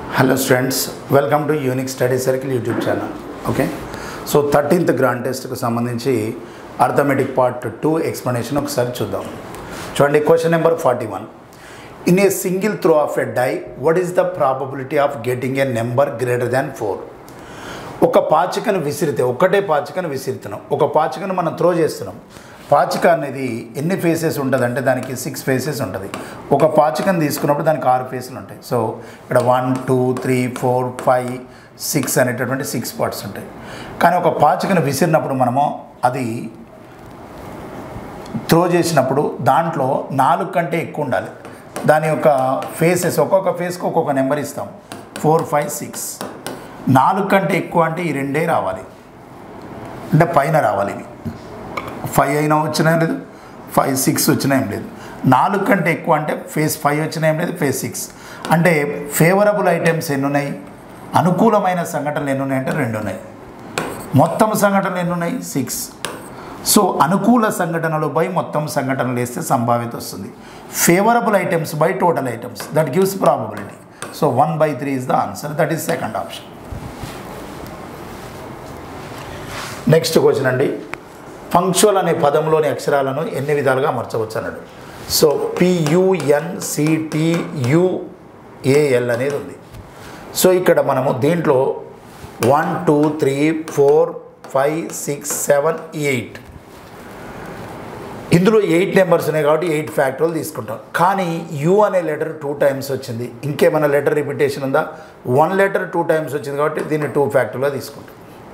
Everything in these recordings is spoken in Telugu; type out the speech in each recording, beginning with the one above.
hello students welcome to unique study circle YouTube channel okay so thirteenth grand టెస్ట్కి సంబంధించి అర్థమెటిక్ పార్ట్ టూ ఎక్స్ప్లెనేషన్ ఒకసారి చూద్దాం చూడండి question number forty one in a single throw of a die what is the probability of getting a number greater than four ఒక పాచికను విసిరితే ఒక్కటే పాచికను విసిరుతున్నాం ఒక పాచికను మనం త్రో చేస్తున్నాం పాచిక అనేది ఎన్ని ఫేసెస్ ఉంటుంది అంటే దానికి సిక్స్ ఫేసెస్ ఉంటుంది ఒక పాచికను తీసుకున్నప్పుడు దానికి ఆరు ఫేసులు ఉంటాయి సో ఇక్కడ one two three four five six అనేటటువంటి సిక్స్ పార్ట్స్ ఉంటాయి కానీ ఒక పాచికను విసిరినప్పుడు మనము అది త్రో చేసినప్పుడు దాంట్లో నాలుగు కంటే ఎక్కువ ఉండాలి దాని యొక్క ఫేసెస్ ఒక్కొక్క ఫేస్కి ఒక్కొక్క నెంబర్ ఇస్తాం ఫోర్ ఫైవ్ సిక్స్ నాలుగు కంటే ఎక్కువ అంటే ఈ రెండే రావాలి అంటే పైన రావాలి ఇవి ఫైవ్ అయినా వచ్చినా ఏం లేదు ఫైవ్ సిక్స్ వచ్చినా ఏం లేదు నాలుగు కంటే ఎక్కువ అంటే ఫేస్ ఫైవ్ వచ్చినా ఏం లేదు ఫేస్ సిక్స్ అంటే ఫేవరబుల్ ఐటమ్స్ ఎన్ని ఉన్నాయి అనుకూలమైన సంఘటనలు ఎన్ని ఉన్నాయి అంటే రెండు ఉన్నాయి మొత్తం సంఘటనలు ఎన్ని ఉన్నాయి సిక్స్ సో అనుకూల సంఘటనలు బై మొత్తం సంఘటనలు వేస్తే సంభావ్యత వస్తుంది favourable items by total items that gives probability so one by three is the answer that is second option next question అండి ఫంక్చువల్ అనే పదంలోని అక్షరాలను ఎన్ని విధాలుగా అమర్చవచ్చు అన్నాడు సో పియుఎన్సిటియుఏఎల్ అనేది ఉంది సో ఇక్కడ మనము దీంట్లో one two three four five six seven eight ఇందులో ఎయిట్ నెంబర్స్ ఉన్నాయి కాబట్టి ఎయిట్ ఫ్యాక్టర్లు తీసుకుంటాం కానీ యూ అనే లెటర్ టూ టైమ్స్ వచ్చింది ఇంకేమైనా లెటర్ రిపిటేషన్ ఉందా వన్ లెటర్ టూ టైమ్స్ వచ్చింది కాబట్టి దీన్ని టూ ఫ్యాక్టర్గా తీసుకుంటాం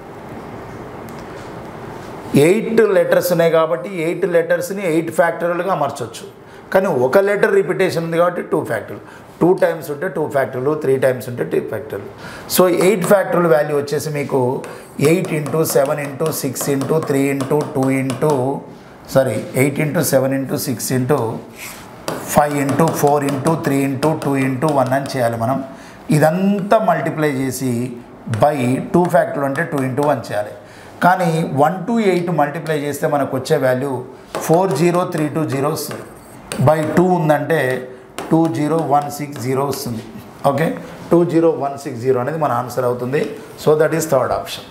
ఎయిట్ లెటర్స్ ఉన్నాయి కాబట్టి ఎయిట్ లెటర్స్ని ఎయిట్ ఫ్యాక్టరీలుగా అమర్చవచ్చు కానీ ఒక లెటర్ రిపిటేషన్ ఉంది కాబట్టి టూ ఫ్యాక్టరీలు టూ టైమ్స్ ఉంటే టూ ఫ్యాక్టరీలు త్రీ టైమ్స్ ఉంటే టూ ఫ్యాక్టరీలు సో ఎయిట్ ఫ్యాక్టరీల వాల్యూ వచ్చేసి మీకు eight into seven into six into three into two into sorry eight into seven into six into five into four into three into two into one అని చేయాలి మనం ఇదంతా మల్టిప్లై చేసి బై టూ ఫ్యాక్టరీలు అంటే టూ ఇంటూ వన్ చేయాలి కానీ వన్ టు ఎయిట్ మల్టిప్లై చేస్తే మనకు వచ్చే value four zero three two zero వస్తుంది బై టూ ఉందంటే two zero one six zero వస్తుంది okay two zero one six zero అనేది మన ఆన్సర్ అవుతుంది so that is third option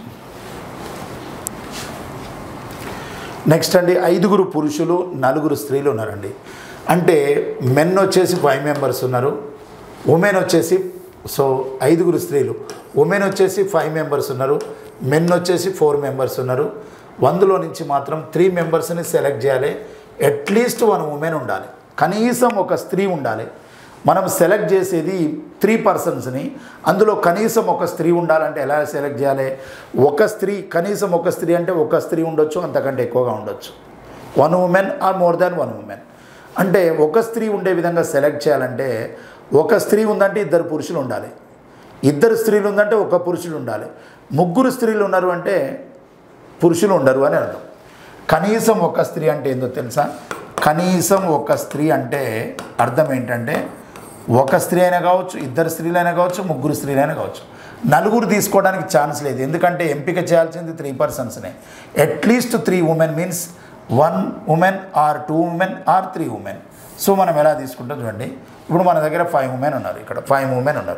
next అండి ఐదుగురు పురుషులు నలుగురు స్త్రీలు ఉన్నారండి అంటే మెన్ వచ్చేసి ఫైవ్ మెంబర్స్ ఉన్నారు ఉమెన్ వచ్చేసి సో ఐదుగురు స్త్రీలు ఉమెన్ వచ్చేసి ఫైవ్ మెంబర్స్ ఉన్నారు మెన్ వచ్చేసి ఫోర్ మెంబర్స్ ఉన్నారు వందులో నుంచి మాత్రం త్రీ మెంబర్స్ని సెలెక్ట్ చేయాలి అట్లీస్ట్ వన్ ఉమెన్ ఉండాలి కనీసం ఒక స్త్రీ ఉండాలి మనం సెలెక్ట్ చేసేది త్రీ పర్సన్స్ని అందులో కనీసం ఒక స్త్రీ ఉండాలంటే ఎలా సెలెక్ట్ చేయాలి ఒక స్త్రీ కనీసం ఒక స్త్రీ అంటే ఒక స్త్రీ ఉండొచ్చు అంతకంటే ఎక్కువగా ఉండొచ్చు one women or more than one women అంటే ఒక స్త్రీ ఉండే విధంగా సెలెక్ట్ చేయాలంటే ఒక స్త్రీ ఉందంటే ఇద్దరు పురుషులు ఉండాలి ఇద్దరు స్త్రీలు ఉందంటే ఒక పురుషుడు ఉండాలి ముగ్గురు స్త్రీలు ఉన్నారు అంటే పురుషులు ఉండరు అని అర్థం కనీసం ఒక స్త్రీ అంటే ఏందో తెలుసా కనీసం ఒక స్త్రీ అంటే అర్థం ఏంటంటే ఒక స్త్రీ అయినా కావచ్చు ఇద్దరు స్త్రీలైనా కావచ్చు ముగ్గురు స్త్రీలైనా కావచ్చు నలుగురు తీసుకోవడానికి ఛాన్స్ లేదు ఎందుకంటే ఎంపిక చేయాల్సింది త్రీ పర్సన్స్నే at least three women means one women or two women or three women so మనం ఎలా తీసుకుంటాం చూడండి ఇప్పుడు మన దగ్గర ఫైవ్ ఉమెన్ ఉన్నారు ఇక్కడ ఫైవ్ ఉమెన్ ఉన్నారు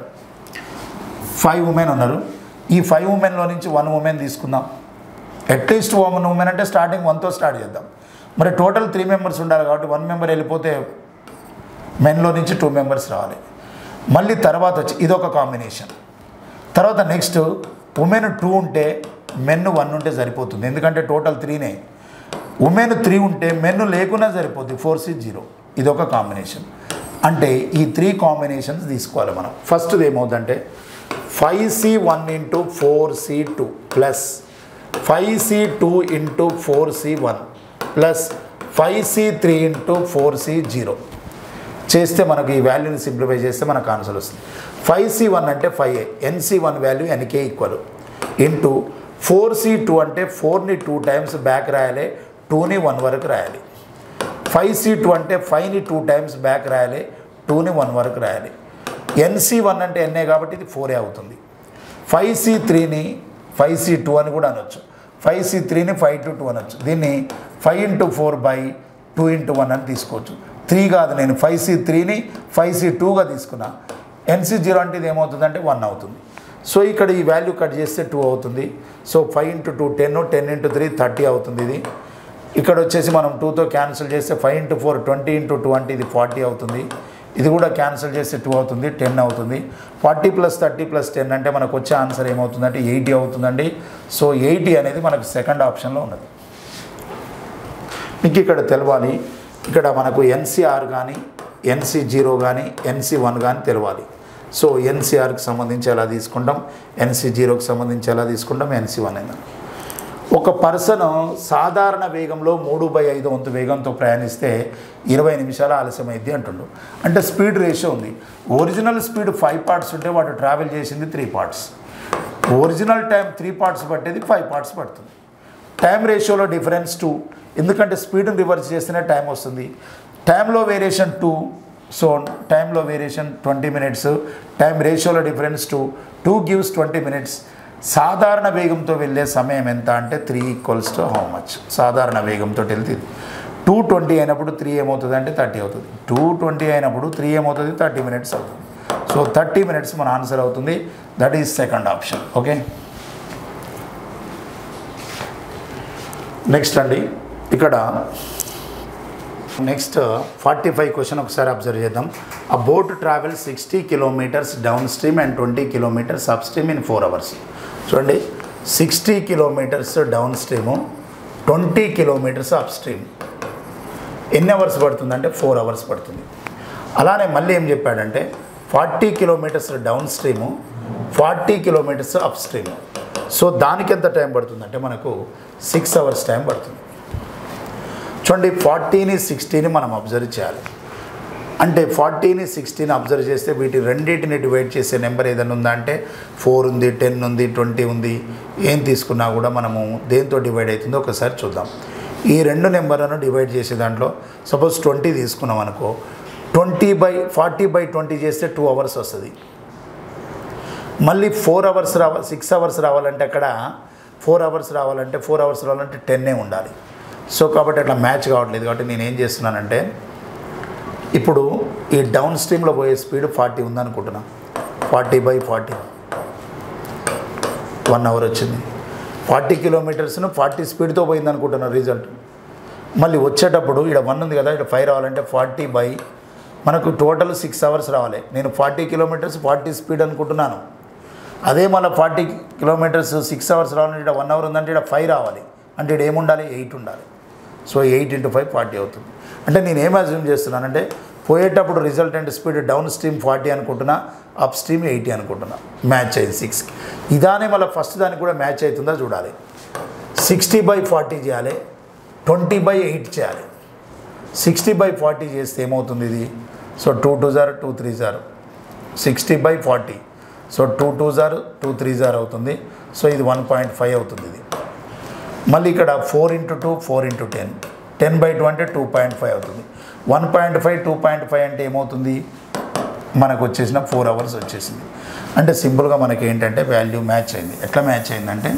ఫైవ్ ఉమెన్ ఉన్నారు ఈ ఫైవ్ ఉమెన్లో నుంచి వన్ ఉమెన్ తీసుకుందాం అట్లీస్ట్ వన్ ఉమెన్ అంటే స్టార్టింగ్ వన్తో స్టార్ట్ చేద్దాం మరి టోటల్ త్రీ మెంబర్స్ ఉండాలి కాబట్టి వన్ మెంబర్ వెళ్ళిపోతే మెన్లో నుంచి టూ మెంబర్స్ రావాలి మళ్ళీ తర్వాత వచ్చి ఇదొక కాంబినేషన్ తర్వాత నెక్స్ట్ ఉమెన్ టూ ఉంటే మెన్ వన్ ఉంటే సరిపోతుంది ఎందుకంటే టోటల్ త్రీనే ఉమెన్ త్రీ ఉంటే మెన్ లేకున్నా సరిపోతుంది ఫోర్ సి జీరో ఇదొక కాంబినేషన్ అంటే ఈ త్రీ కాంబినేషన్స్ తీసుకోవాలి మనం ఫస్ట్ది ఏమవుతుందంటే five C one into four C two plus five C two into four C one plus five C three into four C zero చేస్తే మనకు ఈ వాల్యూని సింప్లిఫై చేస్తే మనకు ఆన్సర్ వస్తుంది ఫైవ్ సి వన్ అంటే five NC one value NK equal into four C two అంటే ఫోర్ని టూ టైమ్స్ బ్యాక్ రాయాలి టూని వన్ వరకు రాయాలి ఫైవ్ సి టూ అంటే ఫైవ్ని టూ టైమ్స్ బ్యాక్ రాయాలి టూని వన్ వరకు రాయాలి ఎన్సి వన్ అంటే ఎన్ఏ కాబట్టి ఇది ఫోరే అవుతుంది ఫైవ్ సి త్రీని ఫైవ్ సి టూ అని కూడా అనొచ్చు ఫైవ్ సి త్రీని ఫైవ్ టు టూ అనొచ్చు దీన్ని five into four by two into one అని తీసుకోవచ్చు త్రీ కాదు నేను ఫైవ్ సి త్రీని ఫైవ్ సి టూగా తీసుకున్నా ఎన్సీ జీరో అంటే ఇది ఏమవుతుందంటే వన్ అవుతుంది సో ఇక్కడ ఈ వాల్యూ కట్ చేస్తే టూ అవుతుంది so five into two ten ten into three thirty అవుతుంది ఇది ఇక్కడ వచ్చేసి మనం టూతో క్యాన్సిల్ చేస్తే five into four twenty into two అంటే ఇది ఫార్టీ అవుతుంది ఇది కూడా క్యాన్సిల్ చేస్తే టూ అవుతుంది టెన్ అవుతుంది forty plus thirty plus ten అంటే మనకు వచ్చే ఆన్సర్ ఏమవుతుందంటే ఎయిటీ అవుతుందండి సో ఎయిటీ అనేది మనకు సెకండ్ ఆప్షన్లో ఉన్నది మీకు ఇక్కడ తెలవాలి ఇక్కడ మనకు ఎన్సీఆర్ కానీ ఎన్సీ జీరో కానీ ఎన్సీ వన్ కానీ తెలవాలి సో ఎన్సీఆర్కి సంబంధించి ఎలా తీసుకుంటాం ఎన్సీ జీరోకి సంబంధించి ఎలా తీసుకుంటాం ఎన్సీ వన్ అయినా ఒక పర్సన్ సాధారణ వేగంలో మూడు బై ఐదు వంతు వేగంతో ప్రయాణిస్తే ఇరవై నిమిషాల ఆలస్యమైంది అంటుండు అంటే స్పీడ్ రేషియో ఉంది ఒరిజినల్ స్పీడ్ ఫైవ్ పార్ట్స్ ఉంటే వాడు ట్రావెల్ చేసింది three parts original time three parts పట్టేది ఫైవ్ పార్ట్స్ పడుతుంది టైం రేషియోలో డిఫరెన్స్ టూ ఎందుకంటే స్పీడ్ని రివర్స్ చేస్తేనే టైం వస్తుంది టైంలో వేరియేషన్ టూ సో టైంలో వేరియేషన్ ట్వంటీ మినిట్స్ టైం రేషియోలో difference two two gives twenty minutes సాధారణ వేగంతో వెళ్ళే సమయం ఎంత అంటే three equals to how much సాధారణ వేగంతో వెళ్తే టూ ట్వంటీ అయినప్పుడు త్రీ ఏమవుతుంది అంటే థర్టీ అవుతుంది టూ ట్వంటీ అయినప్పుడు త్రీ ఏమవుతుంది థర్టీ మినిట్స్ అవుతుంది సో థర్టీ మినిట్స్ మన ఆన్సర్ అవుతుంది that is second option okay next అండి ఇక్కడ నెక్స్ట్ ఫార్టీ ఫైవ్ క్వశ్చన్ ఒకసారి అబ్జర్వ్ చేద్దాం ఆ boat travel sixty kilometres downstream and twenty kilometres upstream in four hours చూడండి sixty kilometres downstream twenty kilometres upstream ఎన్ని అవర్స్ పడుతుందంటే ఫోర్ అవర్స్ పడుతుంది అలానే మళ్ళీ ఏం చెప్పాడంటే forty kilometres down stream forty kilometres upstream so దానికి ఎంత టైం పడుతుందంటే మనకు సిక్స్ అవర్స్ టైం పడుతుంది చూడండి ఫార్టీని సిక్స్టీని మనం అబ్జర్వ్ చేయాలి అంటే ఫార్టీని సిక్స్టీని అబ్జర్వ్ చేస్తే వీటి రెండింటిని డివైడ్ చేసే నెంబర్ ఏదైనా ఉందా అంటే ఫోర్ ఉంది టెన్ ఉంది ట్వంటీ ఉంది ఏం తీసుకున్నా కూడా మనము దేంతో డివైడ్ అవుతుందో ఒకసారి చూద్దాం ఈ రెండు నెంబర్లను డివైడ్ చేసే దాంట్లో సపోజ్ ట్వంటీ తీసుకున్నాం అనుకో twenty by forty by twenty చేస్తే టూ అవర్స్ వస్తుంది మళ్ళీ ఫోర్ అవర్స్ రావ సిక్స్ అవర్స్ రావాలంటే అక్కడ ఫోర్ అవర్స్ రావాలంటే ఫోర్ అవర్స్ రావాలంటే టెన్నే ఉండాలి సో కాబట్టి అట్లా మ్యాచ్ కావట్లేదు కాబట్టి నేను ఏం చేస్తున్నానంటే ఇప్పుడు ఈ డౌన్ స్ట్రీమ్లో పోయే స్పీడ్ ఫార్టీ ఉందనుకుంటున్నా forty by forty one hour వచ్చింది ఫార్టీ కిలోమీటర్స్ను ఫార్టీ స్పీడ్తో పోయింది అనుకుంటున్నా రిజల్ట్ మళ్ళీ వచ్చేటప్పుడు ఇక్కడ వన్ ఉంది కదా ఇక్కడ ఫైవ్ రావాలంటే ఫార్టీ బై మనకు టోటల్ సిక్స్ అవర్స్ రావాలి నేను ఫార్టీ కిలోమీటర్స్ ఫార్టీ స్పీడ్ అనుకుంటున్నాను అదే మళ్ళీ ఫార్టీ కిలోమీటర్స్ సిక్స్ అవర్స్ రావాలంటే ఇక్కడ వన్ అవర్ ఉందంటే ఇక్కడ ఫైవ్ రావాలి అంటే ఇక్కడ ఏముండాలి ఎయిట్ ఉండాలి so eight into five forty అవుతుంది అంటే నేను ఏం అజ్యూమ్ చేస్తున్నానంటే పోయేటప్పుడు resultant speed downstream forty అనుకుంటున్నా అప్ స్ట్రీమ్ ఎయిటీ అనుకుంటున్నా మ్యాచ్ అయింది సిక్స్కి ఇదానే మళ్ళీ ఫస్ట్ దానికి కూడా మ్యాచ్ అవుతుందా చూడాలి సిక్స్టీ బై ఫార్టీ చేయాలి ట్వంటీ బై ఎయిట్ చేయాలి సిక్స్టీ బై ఫార్టీ చేస్తే ఏమవుతుంది ఇది సో టూ టూ జార్ టూ త్రీ జార్ sixty by forty so two two జార్ టూ త్రీ జార్ అవుతుంది సో ఇది వన్ పాయింట్ ఫైవ్ అవుతుంది ఇది మళ్ళీ ఇక్కడ four into two four into ten ten by two అంటే టూ పాయింట్ ఫైవ్ అవుతుంది one point five two point five అంటే ఏమవుతుంది మనకు వచ్చేసిన ఫోర్ అవర్స్ వచ్చేసింది అంటే సింపుల్గా మనకి ఏంటంటే వాల్యూ మ్యాచ్ అయింది ఎట్లా మ్యాచ్ అయిందంటే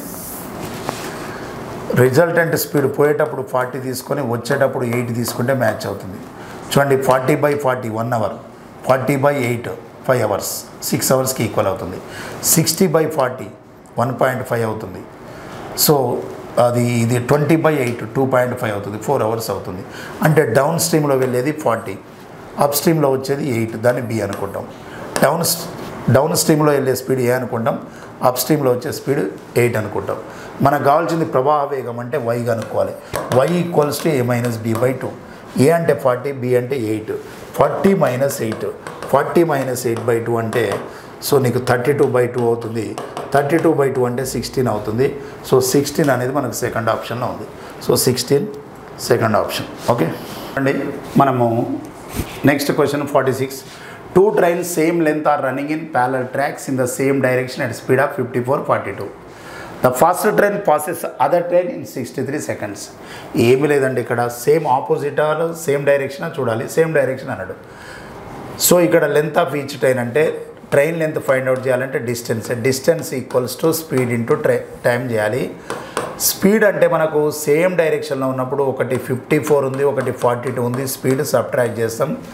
రిజల్టెంట్ స్పీడ్ పోయేటప్పుడు ఫార్టీ తీసుకొని వచ్చేటప్పుడు ఎయిట్ తీసుకుంటే మ్యాచ్ అవుతుంది చూడండి forty by forty one hour forty by eight five hours six అవర్స్కి ఈక్వల్ అవుతుంది sixty by forty one point five అవుతుంది సో అది ఇది twenty by eight two point five అవుతుంది ఫోర్ అవర్స్ అవుతుంది అంటే డౌన్ స్ట్రీమ్లో వెళ్ళేది ఫార్టీ అప్ స్ట్రీమ్లో వచ్చేది ఎయిట్ దాన్ని బి అనుకుంటాం డౌన్ డౌన్ స్ట్రీమ్లో వెళ్ళే స్పీడ్ ఏ అనుకుంటాం అప్ స్ట్రీమ్లో వచ్చే స్పీడ్ ఎయిట్ అనుకుంటాం మనకు కావాల్సింది ప్రవాహ వేగం అంటే వై కనుక్కోవాలి Y equals to A minus B by two A అంటే ఫార్టీ బి అంటే eight forty minus eight forty minus eight by two అంటే సో నీకు థర్టీ టూ బై టూ అవుతుంది థర్టీ టూ బై టూ అంటే సిక్స్టీన్ అవుతుంది సో సిక్స్టీన్ అనేది మనకు సెకండ్ ఆప్షన్లో ఉంది so sixteen second option okay అండి మనము next question forty six two trains same length are running in parallel tracks in the same direction at speed of fifty four forty two the first train passes other train in sixty three seconds ఏమీ లేదండి ఇక్కడ same opposite or same direction చూడాలి సేమ్ డైరెక్షన్ అన్నాడు సో ఇక్కడ లెంత్ ఆఫ్ ఈచ్ ట్రైన్ అంటే ట్రైన్ లెంత్ ఫైండ్ అవుట్ చేయాలంటే distance distance equals to speed into try time చేయాలి స్పీడ్ అంటే మనకు సేమ్ డైరెక్షన్లో ఉన్నప్పుడు ఒకటి ఫిఫ్టీ ఫోర్ ఉంది ఒకటి ఫార్టీ టూ ఉంది స్పీడ్ సబ్ట్రాక్ట్ చేస్తాం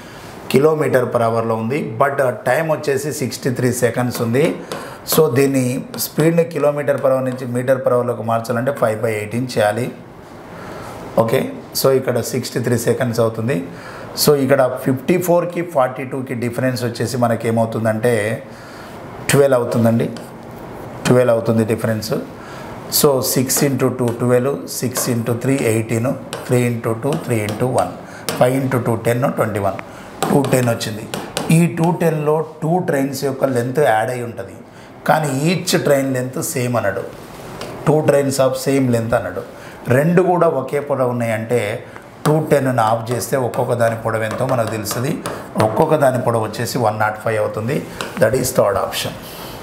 కిలోమీటర్ పర్ అవర్లో ఉంది బట్ టైం వచ్చేసి సిక్స్టీ త్రీ సెకండ్స్ ఉంది సో దీన్ని స్పీడ్ని కిలోమీటర్ పర్ అవర్ నుంచి మీటర్ పర్ అవర్లోకి మార్చాలంటే ఫైవ్ బై ఎయిటీన్ చేయాలి ఓకే సో ఇక్కడ సిక్స్టీ త్రీ సెకండ్స్ అవుతుంది సో ఇక్కడ ఫిఫ్టీ ఫోర్కి ఫార్టీ టూకి డిఫరెన్స్ వచ్చేసి మనకి ఏమవుతుందంటే ట్వెల్వ్ అవుతుందండి ట్వెల్వ్ అవుతుంది difference so six into two twelve six into three eighteen three into two three into one five into two ten twenty one two ten వచ్చింది ఈ టూ టెన్లో టూ ట్రైన్స్ యొక్క లెంత్ యాడ్ అయి ఉంటుంది కానీ ఈచ్ ట్రైన్ లెంత్ సేమ్ అన్నాడు two trains of same length అన్నాడు రెండు కూడా ఒకే పొడవు ఉన్నాయంటే టూ టెన్ ఆఫ్ చేస్తే ఒక్కొక్క దాని పొడవు ఎంతో మనకు తెలుస్తుంది ఒక్కొక్క దాని పొడవు వచ్చేసి వన్ నాట్ ఫైవ్ అవుతుంది that is third option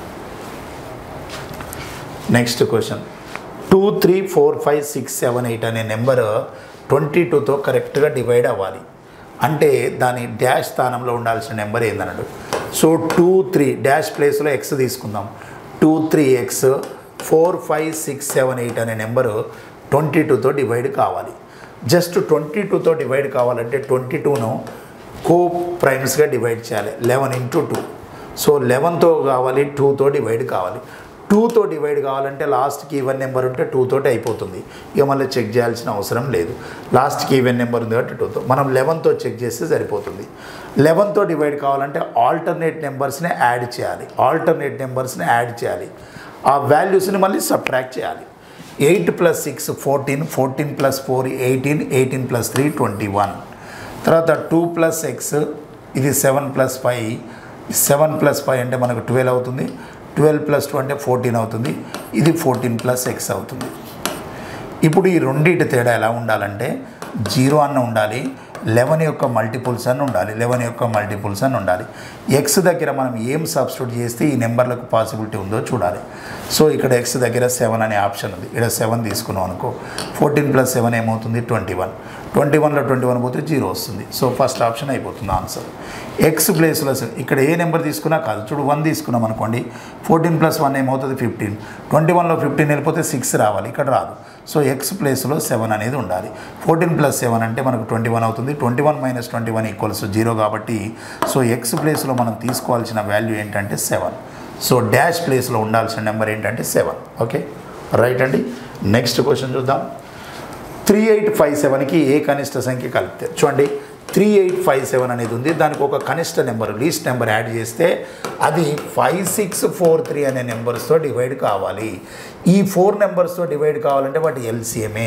next question two three four five six seven eight అనే నెంబర్ ట్వంటీ టూతో కరెక్ట్గా డివైడ్ అవ్వాలి అంటే దాని డ్యాష్ స్థానంలో ఉండాల్సిన నెంబర్ ఏందన్నాడు సో టూ త్రీ డ్యాష్ ప్లేస్లో ఎక్స్ తీసుకుందాం two three X four five six seven eight అనే నెంబరు ట్వంటీ టూతో డివైడ్ కావాలి జస్ట్ ట్వంటీ టూతో డివైడ్ కావాలంటే ట్వంటీ టూను కో ప్రైమ్స్గా డివైడ్ చేయాలి లెవెన్ ఇంటూ టూ సో లెవెన్తో కావాలి టూతో డివైడ్ కావాలి టూతో డివైడ్ కావాలంటే లాస్ట్కి ఈవెన్ నెంబర్ ఉంటే టూ తోటి అయిపోతుంది ఇక మళ్ళీ చెక్ చేయాల్సిన అవసరం లేదు లాస్ట్కి ఈవెన్ నెంబర్ ఉంది కాబట్టి టూతో మనం లెవెన్తో చెక్ చేస్తే సరిపోతుంది లెవెన్తో డివైడ్ కావాలంటే ఆల్టర్నేట్ నెంబర్స్ని యాడ్ చేయాలి ఆల్టర్నేట్ నెంబర్స్ని యాడ్ చేయాలి ఆ వాల్యూస్ని మళ్ళీ సబ్ట్రాక్ట్ చేయాలి eight plus six fourteen fourteen plus four eighteen eighteen plus three twenty one తర్వాత టూ ప్లస్ ఎక్స్ ఇది seven plus five seven plus five అంటే మనకు ట్వెల్వ్ అవుతుంది ట్వెల్వ్ ప్లస్ టూ అంటే ఫోర్టీన్ అవుతుంది ఇది ఫోర్టీన్ ప్లస్ ఎక్స్ అవుతుంది ఇప్పుడు ఈ రెండింటి తేడా ఎలా ఉండాలంటే జీరో అన్న ఉండాలి లెవెన్ యొక్క మల్టిపుల్స్ అని ఉండాలి లెవెన్ యొక్క మల్టిపుల్స్ అని ఉండాలి ఎక్స్ దగ్గర మనం ఏం సబ్స్టిట్యూట్ చేస్తే ఈ నెంబర్లకు పాసిబిలిటీ ఉందో చూడాలి సో ఇక్కడ ఎక్స్ దగ్గర సెవెన్ అనే ఆప్షన్ ఉంది ఇక్కడ సెవెన్ తీసుకున్నాం అనుకో ఫోర్టీన్ ప్లస్ సెవెన్ ఏమవుతుంది ట్వంటీ వన్ ట్వంటీ వన్లో ట్వంటీ వన్ పోతే జీరో వస్తుంది సో ఫస్ట్ ఆప్షన్ అయిపోతుంది ఆన్సర్ ఎక్స్ ప్లేస్లో ఇక్కడ ఏ నెంబర్ తీసుకున్నా కాదు చూడు వన్ తీసుకున్నాం అనుకోండి ఫోర్టీన్ ప్లస్ వన్ ఏమవుతుంది ఫిఫ్టీన్ ట్వంటీ వన్లో ఫిఫ్టీన్ వెళ్ళిపోతే సిక్స్ రావాలి ఇక్కడ రాదు సో ఎక్స్ ప్లేస్లో సెవెన్ అనేది ఉండాలి ఫోర్టీన్ ప్లస్ సెవెన్ అంటే మనకు ట్వంటీ వన్ అవుతుంది twenty one minus twenty one equals zero కాబట్టి సో ఎక్స్ ప్లేస్లో మనం తీసుకోవాల్సిన వాల్యూ ఏంటంటే సెవెన్ సో డాష్ ప్లేస్లో ఉండాల్సిన నెంబర్ ఏంటంటే సెవెన్ ఓకే రైట్ అండి నెక్స్ట్ క్వశ్చన్ చూద్దాం త్రీ ఎయిట్ ఫైవ్ సెవెన్కి ఏ కనిష్ట సంఖ్య కలిపితే చూడండి త్రీ ఎయిట్ ఫైవ్ సెవెన్ అనేది ఉంది దానికి ఒక కనిష్ట నెంబర్ లీస్ట్ నెంబర్ యాడ్ చేస్తే అది ఫైవ్ సిక్స్ ఫోర్ త్రీ అనే నెంబర్స్తో డివైడ్ కావాలి ఈ ఫోర్ నెంబర్స్తో డివైడ్ కావాలంటే వాటి ఎల్సిఎంఏ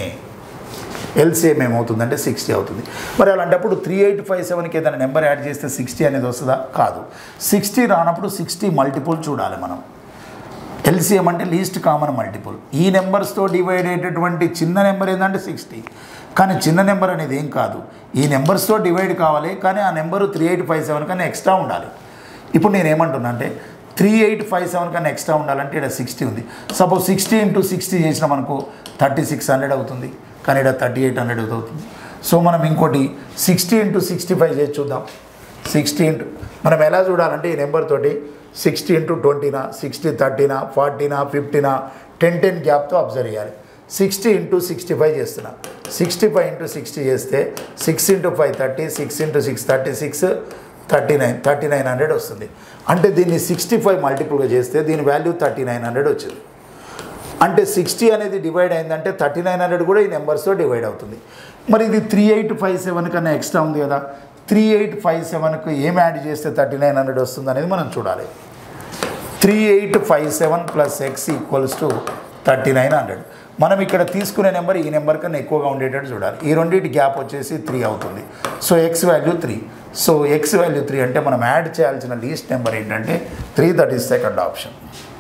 ఎల్సిఎం ఏమవుతుందంటే సిక్స్టీ అవుతుంది మరి అలాంటప్పుడు త్రీ ఎయిట్ ఫైవ్ సెవెన్కి ఏదైనా నెంబర్ యాడ్ చేస్తే సిక్స్టీ అనేది వస్తుందా కాదు సిక్స్టీ రానప్పుడు సిక్స్టీ మల్టిపుల్ చూడాలి మనం ఎల్సిఎం అంటే లీస్ట్ కామన్ మల్టిపుల్ ఈ నెంబర్స్తో డివైడ్ అయ్యేటటువంటి చిన్న నెంబర్ ఏంటంటే సిక్స్టీ కానీ చిన్న నెంబర్ అనేది ఏం కాదు ఈ నెంబర్స్తో డివైడ్ కావాలి కానీ ఆ number three eight five seven కన్నా ఎక్స్ట్రా ఉండాలి ఇప్పుడు నేను ఏమంటున్నా అంటే త్రీ ఎయిట్ ఫైవ్ సెవెన్ కన్నా ఎక్స్ట్రా ఉండాలంటే ఇక్కడ సిక్స్టీ ఉంది సపోజ్ సిక్స్టీ ఇంటూ సిక్స్టీ చేసినాం అనుకో థర్టీ సిక్స్ హండ్రెడ్ అవుతుంది కానీ ఇక్కడ థర్టీ ఎయిట్ హండ్రెడ్ అవుతుంది సో మనం ఇంకోటి సిక్స్టీ ఇంటూ సిక్స్టీ ఫైవ్ చేసి చూద్దాం సిక్స్టీ ఇంటూ మనం ఎలా చూడాలంటే ఈ నెంబర్ తోటి సిక్స్టీ ఇంటూ ట్వంటీనా సిక్స్టీ థర్టీనా ఫార్టీనా ఫిఫ్టీనా టెన్ టెన్ గ్యాప్తో అబ్జర్వ్ చేయాలి సిక్స్టీ ఇంటూ సిక్స్టీ ఫైవ్ చేస్తున్నా సిక్స్టీ ఫైవ్ ఇంటూ సిక్స్టీ చేస్తే six into five thirty six into six thirty six thirty nine thirty nine hundred వస్తుంది అంటే దీన్ని సిక్స్టీ ఫైవ్ మల్టిపుల్గా చేస్తే దీని వాల్యూ థర్టీ నైన్ హండ్రెడ్ వచ్చింది అంటే సిక్స్టీ అనేది డివైడ్ అయిందంటే థర్టీ నైన్ హండ్రెడ్ కూడా ఈ నెంబర్స్తో డివైడ్ అవుతుంది మరి ఇది త్రీ ఎయిట్ ఫైవ్ సెవెన్ కన్నా ఎక్స్ట్రా ఉంది కదా త్రీ ఎయిట్ ఫైవ్ సెవెన్కు ఏం యాడ్ చేస్తే థర్టీ నైన్ హండ్రెడ్ వస్తుంది అనేది మనం చూడాలి three eight five seven plus x equals to thirty nine hundred మనం ఇక్కడ తీసుకునే నెంబర్ ఈ నెంబర్ కన్నా ఎక్కువగా ఉండేటట్టు చూడాలి ఈ రెండింటి గ్యాప్ వచ్చేసి త్రీ అవుతుంది so x value three so x value three అంటే మనం యాడ్ చేయాల్సిన లీస్ట్ నెంబర్ ఏంటంటే three that is second option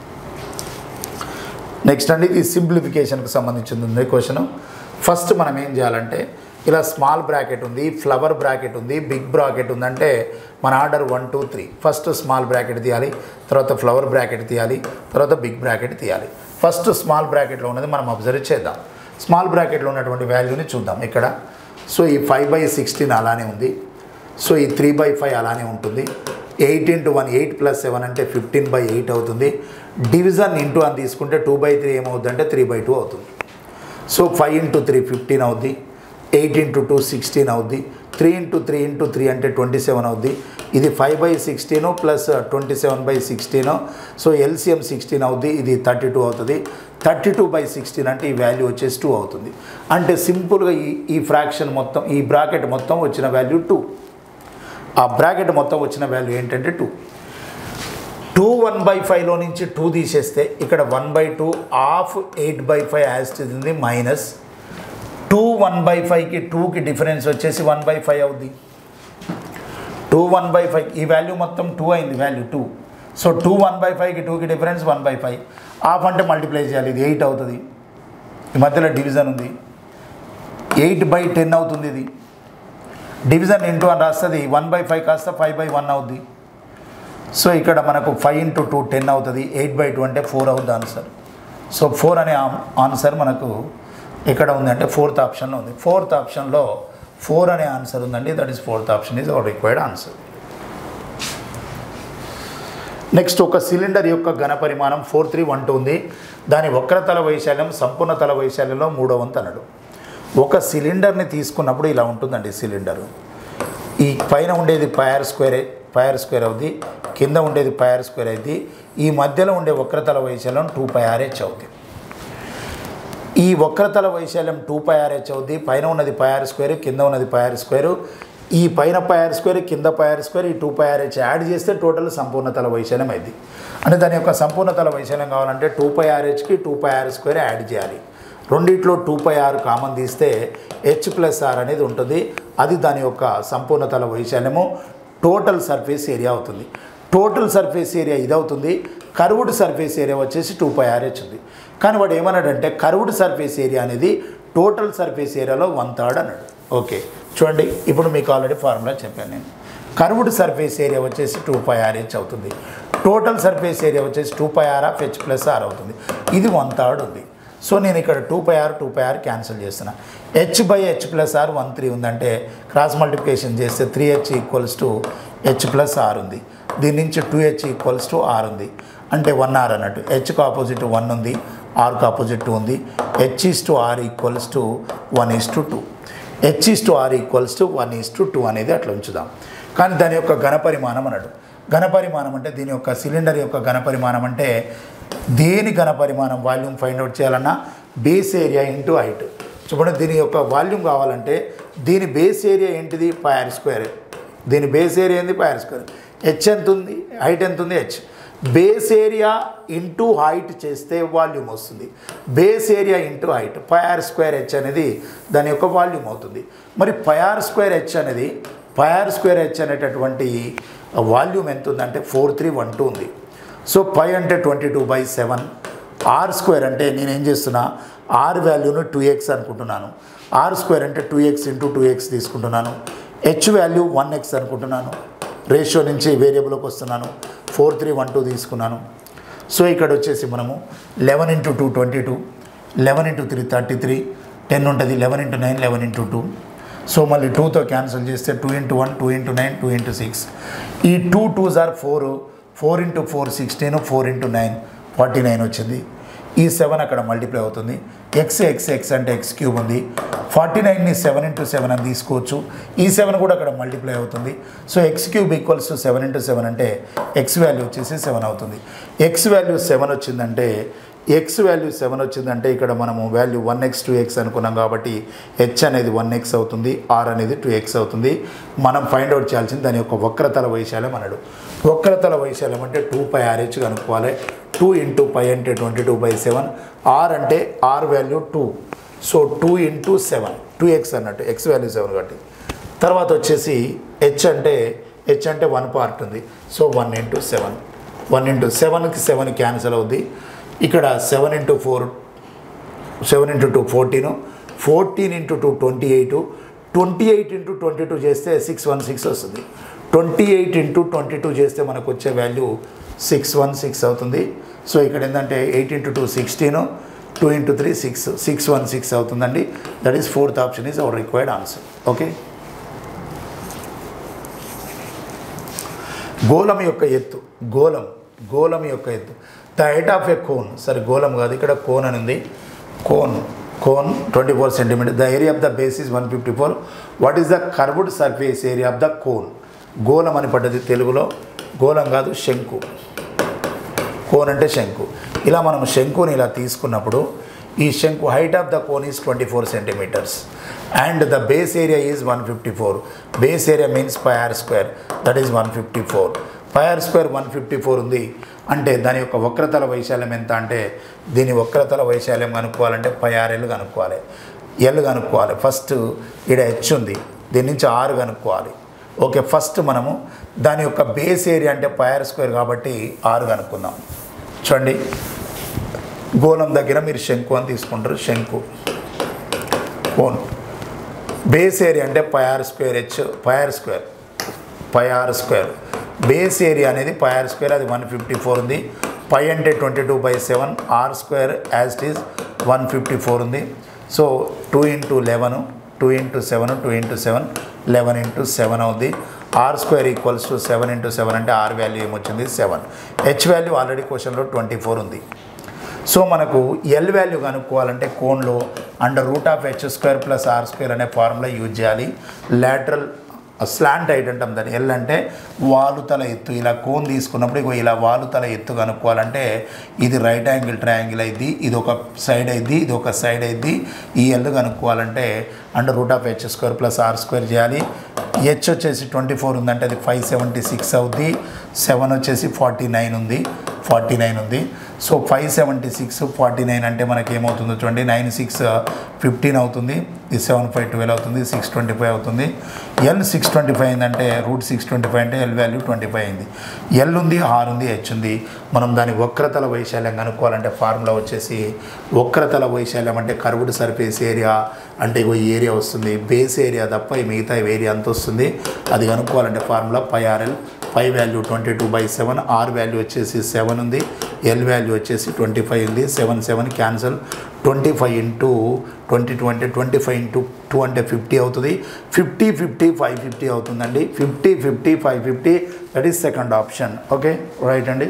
next అండి ఇది సింప్లిఫికేషన్కి సంబంధించింది ఉంది క్వశ్చన్ ఫస్ట్ మనం ఏం చేయాలంటే ఇలా స్మాల్ బ్రాకెట్ ఉంది ఫ్లవర్ బ్రాకెట్ ఉంది బిగ్ బ్రాకెట్ ఉందంటే మన order one two three first small bracket తీయాలి తర్వాత ఫ్లవర్ బ్రాకెట్ తీయాలి తర్వాత బిగ్ బ్రాకెట్ తీయాలి ఫస్ట్ స్మాల్ బ్రాకెట్లో ఉన్నది మనం అబ్జర్వ్ చేద్దాం స్మాల్ బ్రాకెట్లో ఉన్నటువంటి వాల్యూని చూద్దాం ఇక్కడ సో ఈ ఫైవ్ బై సిక్స్టీన్ అలానే ఉంది సో ఈ త్రీ బై ఫైవ్ అలానే ఉంటుంది eight into one eight plus seven అంటే ఫిఫ్టీన్ బై ఎయిట్ అవుతుంది డివిజన్ ఇంటూ అని తీసుకుంటే టూ బై త్రీ ఏమవుతుంది అంటే త్రీ బై టూ అవుతుంది so five into three fifteen అవుద్ది ఎయిట్ ఇంటూ టూ సిక్స్టీన్ అవుద్ది three into three into three అంటే ట్వంటీ సెవెన్ అవుద్ది ఇది five by sixteen plus twenty seven by sixteen so LCM sixteen అవుద్ది ఇది థర్టీ టూ అవుతుంది థర్టీ టూ బై సిక్స్టీన్ అంటే ఈ వాల్యూ వచ్చేసి టూ అవుతుంది అంటే సింపుల్గా ఈ ఈ ఫ్రాక్షన్ మొత్తం ఈ బ్రాకెట్ మొత్తం వచ్చిన వాల్యూ టూ ఆ బ్రాకెట్ మొత్తం వచ్చిన వాల్యూ ఏంటంటే టూ టూ వన్ బై ఫైవ్లో నుంచి టూ తీసేస్తే ఇక్కడ one by two half eight by five as ఉంది మైనస్ టూ వన్ బై ఫైవ్కి టూకి డిఫరెన్స్ వచ్చేసి వన్ బై ఫైవ్ అవుద్ది టూ వన్ బై ఫైవ్ ఈ వాల్యూ మొత్తం టూ అయింది value two so two one by ఫైవ్కి టూకి difference one by five half అంటే మల్టిప్లై చేయాలి ఇది ఎయిట్ అవుతుంది ఈ మధ్యలో డివిజన్ ఉంది ఎయిట్ బై టెన్ అవుతుంది ఇది డివిజన్ ఇంటూ అని రాస్తుంది వన్ బై ఫైవ్ కాస్త ఫైవ్ బై వన్ అవుద్ది సో ఇక్కడ మనకు ఫైవ్ ఇంటూ టూ టెన్ అవుతుంది ఎయిట్ బై టూ అంటే ఫోర్ అవుద్ది ఆన్సర్ సో ఫోర్ అనే ఆన్సర్ మనకు ఎక్కడ ఉందంటే ఫోర్త్ ఆప్షన్లో ఉంది ఫోర్త్ ఆప్షన్లో ఫోర్ అనే ఆన్సర్ ఉందండి that is fourth option is our required answer next ఒక సిలిండర్ యొక్క ఘన పరిమాణం ఫోర్ త్రీ వన్ టూ ఉంది దాని వక్రతల వైశాల్యం సంపూర్ణ తల వైశాల్యంలో మూడో వంతు అన్నాడు ఒక సిలిండర్ని తీసుకున్నప్పుడు ఇలా ఉంటుందండి సిలిండర్ ఈ పైన ఉండేది పయర్ స్క్వేర్ పయర్ స్క్వేర్ అవుద్ది కింద ఉండేది పయర్ స్క్వేర్ అయింది ఈ మధ్యలో ఉండే వక్రతల వైశాల్యం టూ పై ఆర్హెచ్ అవుద్ది ఈ వక్రతల వైశాల్యం టూ పై ఆర్హెచ్ అవుద్ది పైన ఉన్నది పైఆర్ స్క్వేర్ కింద ఉన్నది పైఆర్ స్క్వేర్ ఈ పైన పైఆర్ స్క్వేర్ కింద పైఆర్ స్క్వేర్ ఈ టూ పై ఆర్హెచ్ యాడ్ చేస్తే టోటల్ సంపూర్ణతల వైశాల్యం అయింది అంటే దాని యొక్క సంపూర్ణతల వైశాల్యం కావాలంటే టూ పై ఆర్హెచ్కి two pi r square add చేయాలి రెండిట్లో టూ పై ఆర్ కామన్ తీస్తే హెచ్ ప్లస్ ఆర్ అనేది ఉంటుంది అది దాని యొక్క సంపూర్ణతల వైశాల్యము టోటల్ సర్ఫేస్ ఏరియా అవుతుంది టోటల్ సర్ఫేస్ ఏరియా ఇది అవుతుంది కర్వ్డ్ సర్ఫేస్ ఏరియా వచ్చేసి టూ పై ఆర్హెచ్ ఉంది కానీ వాడు ఏమన్నాడంటే కర్వ్డ్ సర్ఫేస్ ఏరియా అనేది టోటల్ సర్ఫేస్ ఏరియాలో వన్ థర్డ్ అన్నాడు ఓకే చూడండి ఇప్పుడు మీకు ఆల్రెడీ ఫార్ములా చెప్పాను నేను కర్వ్డ్ సర్ఫేస్ ఏరియా వచ్చేసి టూ పై ఆర్హెచ్ అవుతుంది టోటల్ సర్ఫేస్ ఏరియా వచ్చేసి two pi r of h plus r అవుతుంది ఇది వన్ థర్డ్ ఉంది సో నేను ఇక్కడ two pi r two pi r cancel చేస్తున్నా h by h plus r one three ఉందంటే క్రాస్ మల్టిప్లికేషన్ చేస్తే three h equals to h plus are ఉంది దీని నుంచి two h equals to r ఉంది అంటే వన్ ఆర్ అన్నట్టు హెచ్కి ఆపోజిట్ వన్ ఉంది ఆర్కి ఆపోజిట్ టూ ఉంది h is to r equals to one is to two h is to r equals to one is to two అనేది అట్లా ఉంచుదాం కానీ దాని యొక్క ఘనపరిమాణం అన్నాడు ఘనపరిమాణం అంటే దీని యొక్క సిలిండర్ యొక్క ఘనపరిమాణం అంటే దేని ఘనపరిమాణం వాల్యూమ్ ఫైండ్ అవుట్ చేయాలన్నా బేస్ ఏరియా ఇంటూ హైట్ చూడండి దీని యొక్క వాల్యూమ్ కావాలంటే దీని బేస్ ఏరియా ఏంటిది పైఆర్ స్క్వేర్ దీని బేస్ ఏరియా ఏంది పైఆర్ స్క్వేర్ హెచ్ ఎంత ఉంది హైట్ ఎంత ఉంది h base area into height చేస్తే వాల్యూమ్ వస్తుంది base area into height pi r square h అనేది దాని యొక్క వాల్యూమ్ అవుతుంది మరి పైఆర్ స్క్వేర్ హెచ్ అనేది పైఆర్ స్క్వేర్ హెచ్ అనేటటువంటి వాల్యూమ్ ఎంత ఉందంటే ఫోర్ త్రీ వన్ టూ ఉంది సో పై అంటే twenty two by seven r square అంటే నేను ఏం చేస్తున్నా ఆర్ వాల్యూను టూ ఎక్స్ అనుకుంటున్నాను ఆర్ స్క్వేర్ అంటే two x into two x తీసుకుంటున్నాను హెచ్ వాల్యూ వన్ ఎక్స్ అనుకుంటున్నాను రేషియో నుంచి వేరియబుల్కి వస్తున్నాను ఫోర్ త్రీ వన్ టూ తీసుకున్నాను సో ఇక్కడ వచ్చేసి మనము eleven into two twenty two eleven into three thirty three ten ఉంటుంది eleven into nine eleven into two so మళ్ళీ టూతో క్యాన్సిల్ చేస్తే two into one two into nine two into six ఈ two twos are four four into four sixteen four into nine forty nine వచ్చింది ఈ సెవెన్ అక్కడ మల్టిప్లై అవుతుంది ఎక్స్ ఎక్స్ ఎక్స్ అంటే ఎక్స్ క్యూబ్ ఉంది ఫార్టీ నైన్ని సెవెన్ ఇంటూ సెవెన్ అని తీసుకోవచ్చు ఈ సెవెన్ కూడా అక్కడ మల్టిప్లై అవుతుంది so x cube equals to seven into seven అంటే ఎక్స్ వాల్యూ వచ్చేసి సెవెన్ అవుతుంది ఎక్స్ వాల్యూ సెవెన్ వచ్చిందంటే ఎక్స్ వాల్యూ సెవెన్ వచ్చిందంటే ఇక్కడ మనము value one x two x అనుకున్నాం కాబట్టి హెచ్ అనేది వన్ ఎక్స్ అవుతుంది ఆర్ అనేది టూ ఎక్స్ అవుతుంది మనం ఫైండ్ అవుట్ చేయాల్సింది దాని యొక్క వక్రతల వైశాల్యం అన్నాడు వక్రతల వైశాల్యం అంటే టూ పై ఆర్హెచ్ కనుక్కోవాలి టూ ఇంటూ పై అంటే twenty two by seven r అంటే r value two so two into seven two x అన్నట్టు ఎక్స్ వాల్యూ సెవెన్ కాబట్టి తర్వాత వచ్చేసి హెచ్ అంటే హెచ్ అంటే వన్ పార్ట్ ఉంది so one into seven one into సెవెన్కి సెవెన్ క్యాన్సిల్ అవుద్ది ఇక్కడ seven into four seven into two fourteen fourteen into two twenty eight twenty eight into twenty two చేస్తే సిక్స్ వన్ సిక్స్ వస్తుంది twenty eight into twenty two చేస్తే మనకు వచ్చే వాల్యూ సిక్స్ వన్ సిక్స్ అవుతుంది సో ఇక్కడ ఏంటంటే eight into two sixteen two into three six six one six అవుతుందండి that is fourth option is our required answer okay గోళం యొక్క ఎత్తు గోళం గోళం యొక్క ఎత్తు the height of a cone సరే గోళం కాదు ఇక్కడ కోన్ అని ఉంది cone cone 24 centimeter the area of the base is 154 what is the curved surface area of the cone గోళం అని పడ్డది తెలుగులో గోళం కాదు శంకు కోన్ అంటే శంకు ఇలా మనం శంకుని ఇలా తీసుకున్నప్పుడు ఈ శంకు height of the cone is twenty four centimeters and the base area is one fifty four base area means pi r square that is one fifty four pi r square one fifty four ఉంది అంటే దాని యొక్క వక్రతల వైశాల్యం ఎంత అంటే దీని వక్రతల వైశాల్యం కనుక్కోవాలంటే పై ఆర్ ఎల్ కనుక్కోవాలి ఎల్ కనుక్కోవాలి ఫస్ట్ ఇక్కడ హెచ్ ఉంది దీని నుంచి ఆరు కనుక్కోవాలి ఓకే ఫస్ట్ మనము దాని యొక్క బేస్ ఏరియా అంటే పైఆర్ స్క్వేర్ కాబట్టి ఆరు కనుక్కుందాం చూడండి గోళం దగ్గర మీరు శంకు అని తీసుకుంటారు శంకు కోన్ బేస్ ఏరియా అంటే pi r square h pi r square pi r square base area అనేది పైఆర్ స్క్వేర్ అది వన్ ఫిఫ్టీ ఫోర్ ఉంది పై అంటే twenty two by seven r square as it is one fifty four ఉంది so two into eleven two into seven two into seven eleven into seven అవుద్ది r square equals to seven into seven అంటే ఆర్ వాల్యూ ఏమొచ్చింది సెవెన్ హెచ్ వాల్యూ ఆల్రెడీ క్వశ్చన్లో ట్వంటీ ఫోర్ ఉంది సో మనకు ఎల్ వాల్యూ కనుక్కోవాలంటే కోన్లో under root of h square plus r square అనే ఫార్ములా యూజ్ చేయాలి లాటరల్ స్లాంట్ హైట్ అంటాం దాన్ని ఎల్ అంటే వాలుతల ఎత్తు ఇలా కోన్ తీసుకున్నప్పుడు ఇగో ఇలా వాలుతల ఎత్తు కనుక్కోవాలంటే ఇది రైట్ యాంగిల్ ట్రయాంగిల్ అయింది ఇది ఒక సైడ్ అయింది ఇది ఒక సైడ్ అయింది ఈ ఎల్ కనుక్కోవాలంటే under root of h square plus r square చేయాలి హెచ్ వచ్చేసి ట్వంటీ ఫోర్ ఉందంటే అది ఫైవ్ సెవెంటీ సిక్స్ అవుద్ది సెవెన్ వచ్చేసి ఫార్టీ నైన్ ఉంది ఫార్టీ నైన్ ఉంది so five seventy six forty nine అంటే మనకి ఏమవుతుందో చూడండి నైన్ సిక్స్ ఫిఫ్టీన్ అవుతుంది ఇది సెవెన్ ఫైవ్ ట్వెల్వ్ అవుతుంది సిక్స్ ట్వంటీ ఫైవ్ అవుతుంది ఎల్ సిక్స్ ట్వంటీ ఫైవ్ అయిందంటే రూట్ సిక్స్ ట్వంటీ ఫైవ్ అంటే ఎల్ వాల్యూ ట్వంటీ ఫైవ్ అయింది ఎల్ ఉంది ఆర్ ఉంది హెచ్ ఉంది మనం దాని వక్రతల వైశాల్యం కనుక్కోవాలంటే ఫార్ములా వచ్చేసి వక్రతల వైశాల్యం అంటే కర్వ్డ్ సర్ఫేస్ ఏరియా అంటే ఇగో ఈ ఏరియా వస్తుంది బేస్ ఏరియా తప్ప ఈ మిగతా ఏరియా అంత వస్తుంది అది కనుక్కోవాలంటే formula pi r l pi value twenty two by seven r value వచ్చేసి సెవెన్ ఉంది ఎల్ వాల్యూ వచ్చేసి ట్వంటీ ఫైవ్ ఉంది seven seven cancel twenty five into twenty two అంటే ట్వంటీ ఫైవ్ ఇంటూ టూ అంటే ఫిఫ్టీ అవుతుంది ఫిఫ్టీ ఫిఫ్టీ ఫైవ్ ఫిఫ్టీ అవుతుందండి fifty fifty five fifty that is second option okay right అండి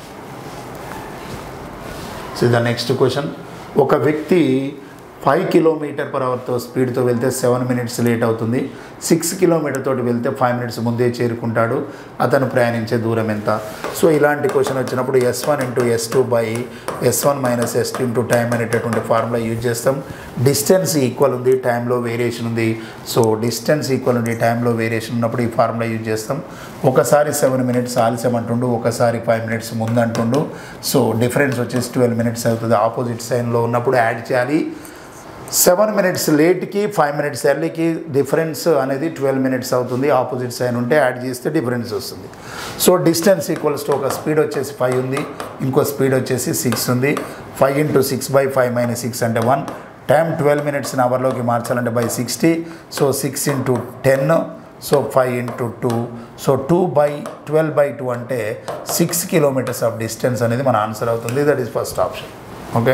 సో ద నెక్స్ట్ క్వశ్చన్ ఒక వ్యక్తి ఫైవ్ కిలోమీటర్ పర్ అవర్తో స్పీడ్తో వెళ్తే సెవెన్ మినిట్స్ లేట్ అవుతుంది సిక్స్ కిలోమీటర్ తోటి వెళ్తే ఫైవ్ మినిట్స్ ముందే చేరుకుంటాడు అతను ప్రయాణించే దూరం ఎంత సో ఇలాంటి క్వశ్చన్ వచ్చినప్పుడు S one into S two by S one minus S two into time అనేటటువంటి ఫార్ములా యూజ్ చేస్తాం డిస్టెన్స్ ఈక్వల్ ఉంది టైంలో వేరియేషన్ ఉంది సో డిస్టెన్స్ ఈక్వల్ ఉంది టైంలో వేరియేషన్ ఉన్నప్పుడు ఈ ఫార్ములా యూజ్ చేస్తాం ఒకసారి సెవెన్ మినిట్స్ ఆలస్యం అంటుండు ఒకసారి ఫైవ్ మినిట్స్ ముందు అంటుండు సో డిఫరెన్స్ వచ్చేసి ట్వెల్వ్ మినిట్స్ అవుతుంది ఆపోజిట్ సైన్లో ఉన్నప్పుడు యాడ్ చేయాలి సెవెన్ మినిట్స్ లేట్కి ఫైవ్ మినిట్స్ ఎర్లీకి డిఫరెన్స్ అనేది ట్వెల్వ్ మినిట్స్ అవుతుంది ఆపోజిట్ సైన్ ఉంటే యాడ్ చేస్తే డిఫరెన్స్ వస్తుంది సో డిస్టెన్స్ ఈక్వల్స్ టు ఒక స్పీడ్ వచ్చేసి ఫైవ్ ఉంది ఇంకో స్పీడ్ వచ్చేసి సిక్స్ ఉంది five into six by five minus six అంటే వన్ టైం ట్వెల్వ్ మినిట్స్ అవర్లోకి మార్చాలంటే by sixty so six into ten so five into two so two by twelve by two అంటే సిక్స్ కిలోమీటర్స్ ఆఫ్ డిస్టెన్స్ అనేది మన ఆన్సర్ అవుతుంది that is first option okay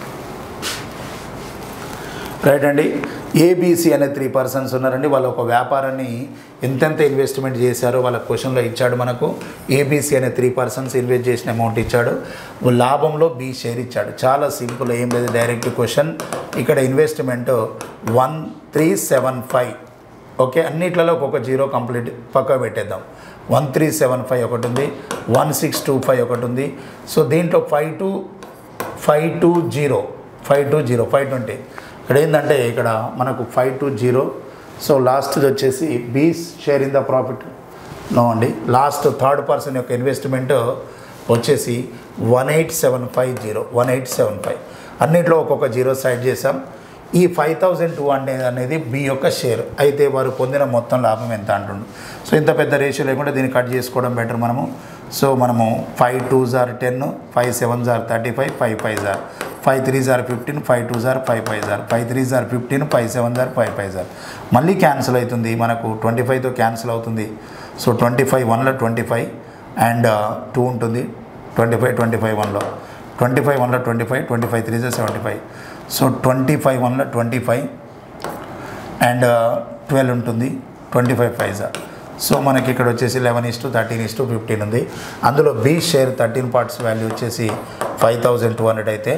right అండి ఏబీసీ అనే త్రీ పర్సన్స్ ఉన్నారండి వాళ్ళ ఒక వ్యాపారాన్ని ఎంతెంత ఇన్వెస్ట్మెంట్ చేశారో వాళ్ళ క్వశ్చన్లో ఇచ్చాడు మనకు ఏబీసీ అనే త్రీ పర్సన్స్ ఇన్వెస్ట్ చేసిన అమౌంట్ ఇచ్చాడు లాభంలో బి షేర్ ఇచ్చాడు చాలా సింపుల్ ఏం లేదు డైరెక్ట్ క్వశ్చన్ ఇక్కడ investment one three seven five okay అన్నిట్లలో ఒక్కొక్క జీరో కంప్లీట్ పక్క పెట్టేద్దాం వన్ త్రీ సెవెన్ ఫైవ్ ఒకటి ఉంది వన్ సిక్స్ టూ ఫైవ్ ఒకటి ఉంది సో దీంట్లో five two five two zero five two zero five twenty ఇక్కడ ఏంటంటే ఇక్కడ మనకు ఫైవ్ టూ జీరో సో లాస్ట్ది వచ్చేసి B share in the profit no అండి లాస్ట్ థర్డ్ పర్సన్ యొక్క ఇన్వెస్ట్మెంట్ వచ్చేసి one eight seven five zero one eight seven five అన్నింటిలో ఒక్కొక్క జీరో సైడ్ చేసాం ఈ ఫైవ్ థౌజండ్ టూ హండ్రెడ్ అనేది బి యొక్క షేర్ అయితే వారు పొందిన మొత్తం లాభం ఎంత అంటుండు సో ఇంత పెద్ద రేషియో లేకుండా దీన్ని కట్ చేసుకోవడం బెటర్ మనము సో మనము five two are ten five seven are thirty five five five are five three are fifteen five two are five five are five three are fifteen five seven are five five are మళ్ళీ క్యాన్సిల్ అవుతుంది మనకు ట్వంటీ ఫైవ్తో క్యాన్సిల్ అవుతుంది సో ట్వంటీ ఫైవ్ వన్లో ట్వంటీ ఫైవ్ అండ్ టూ ఉంటుంది ట్వంటీ ఫైవ్ ట్వంటీ ఫైవ్ వన్లో ట్వంటీ ఫైవ్ వన్లో twenty five twenty five three are seventy five so twenty five వన్లో ట్వంటీ ఫైవ్ అండ్ ట్వెల్వ్ ఉంటుంది twenty five five are so మనకి ఇక్కడ వచ్చేసి eleven is to thirteen is to fifteen ఉంది అందులో B share thirteen parts value వచ్చేసి ఫైవ్ థౌజండ్ టూ హండ్రెడ్ అయితే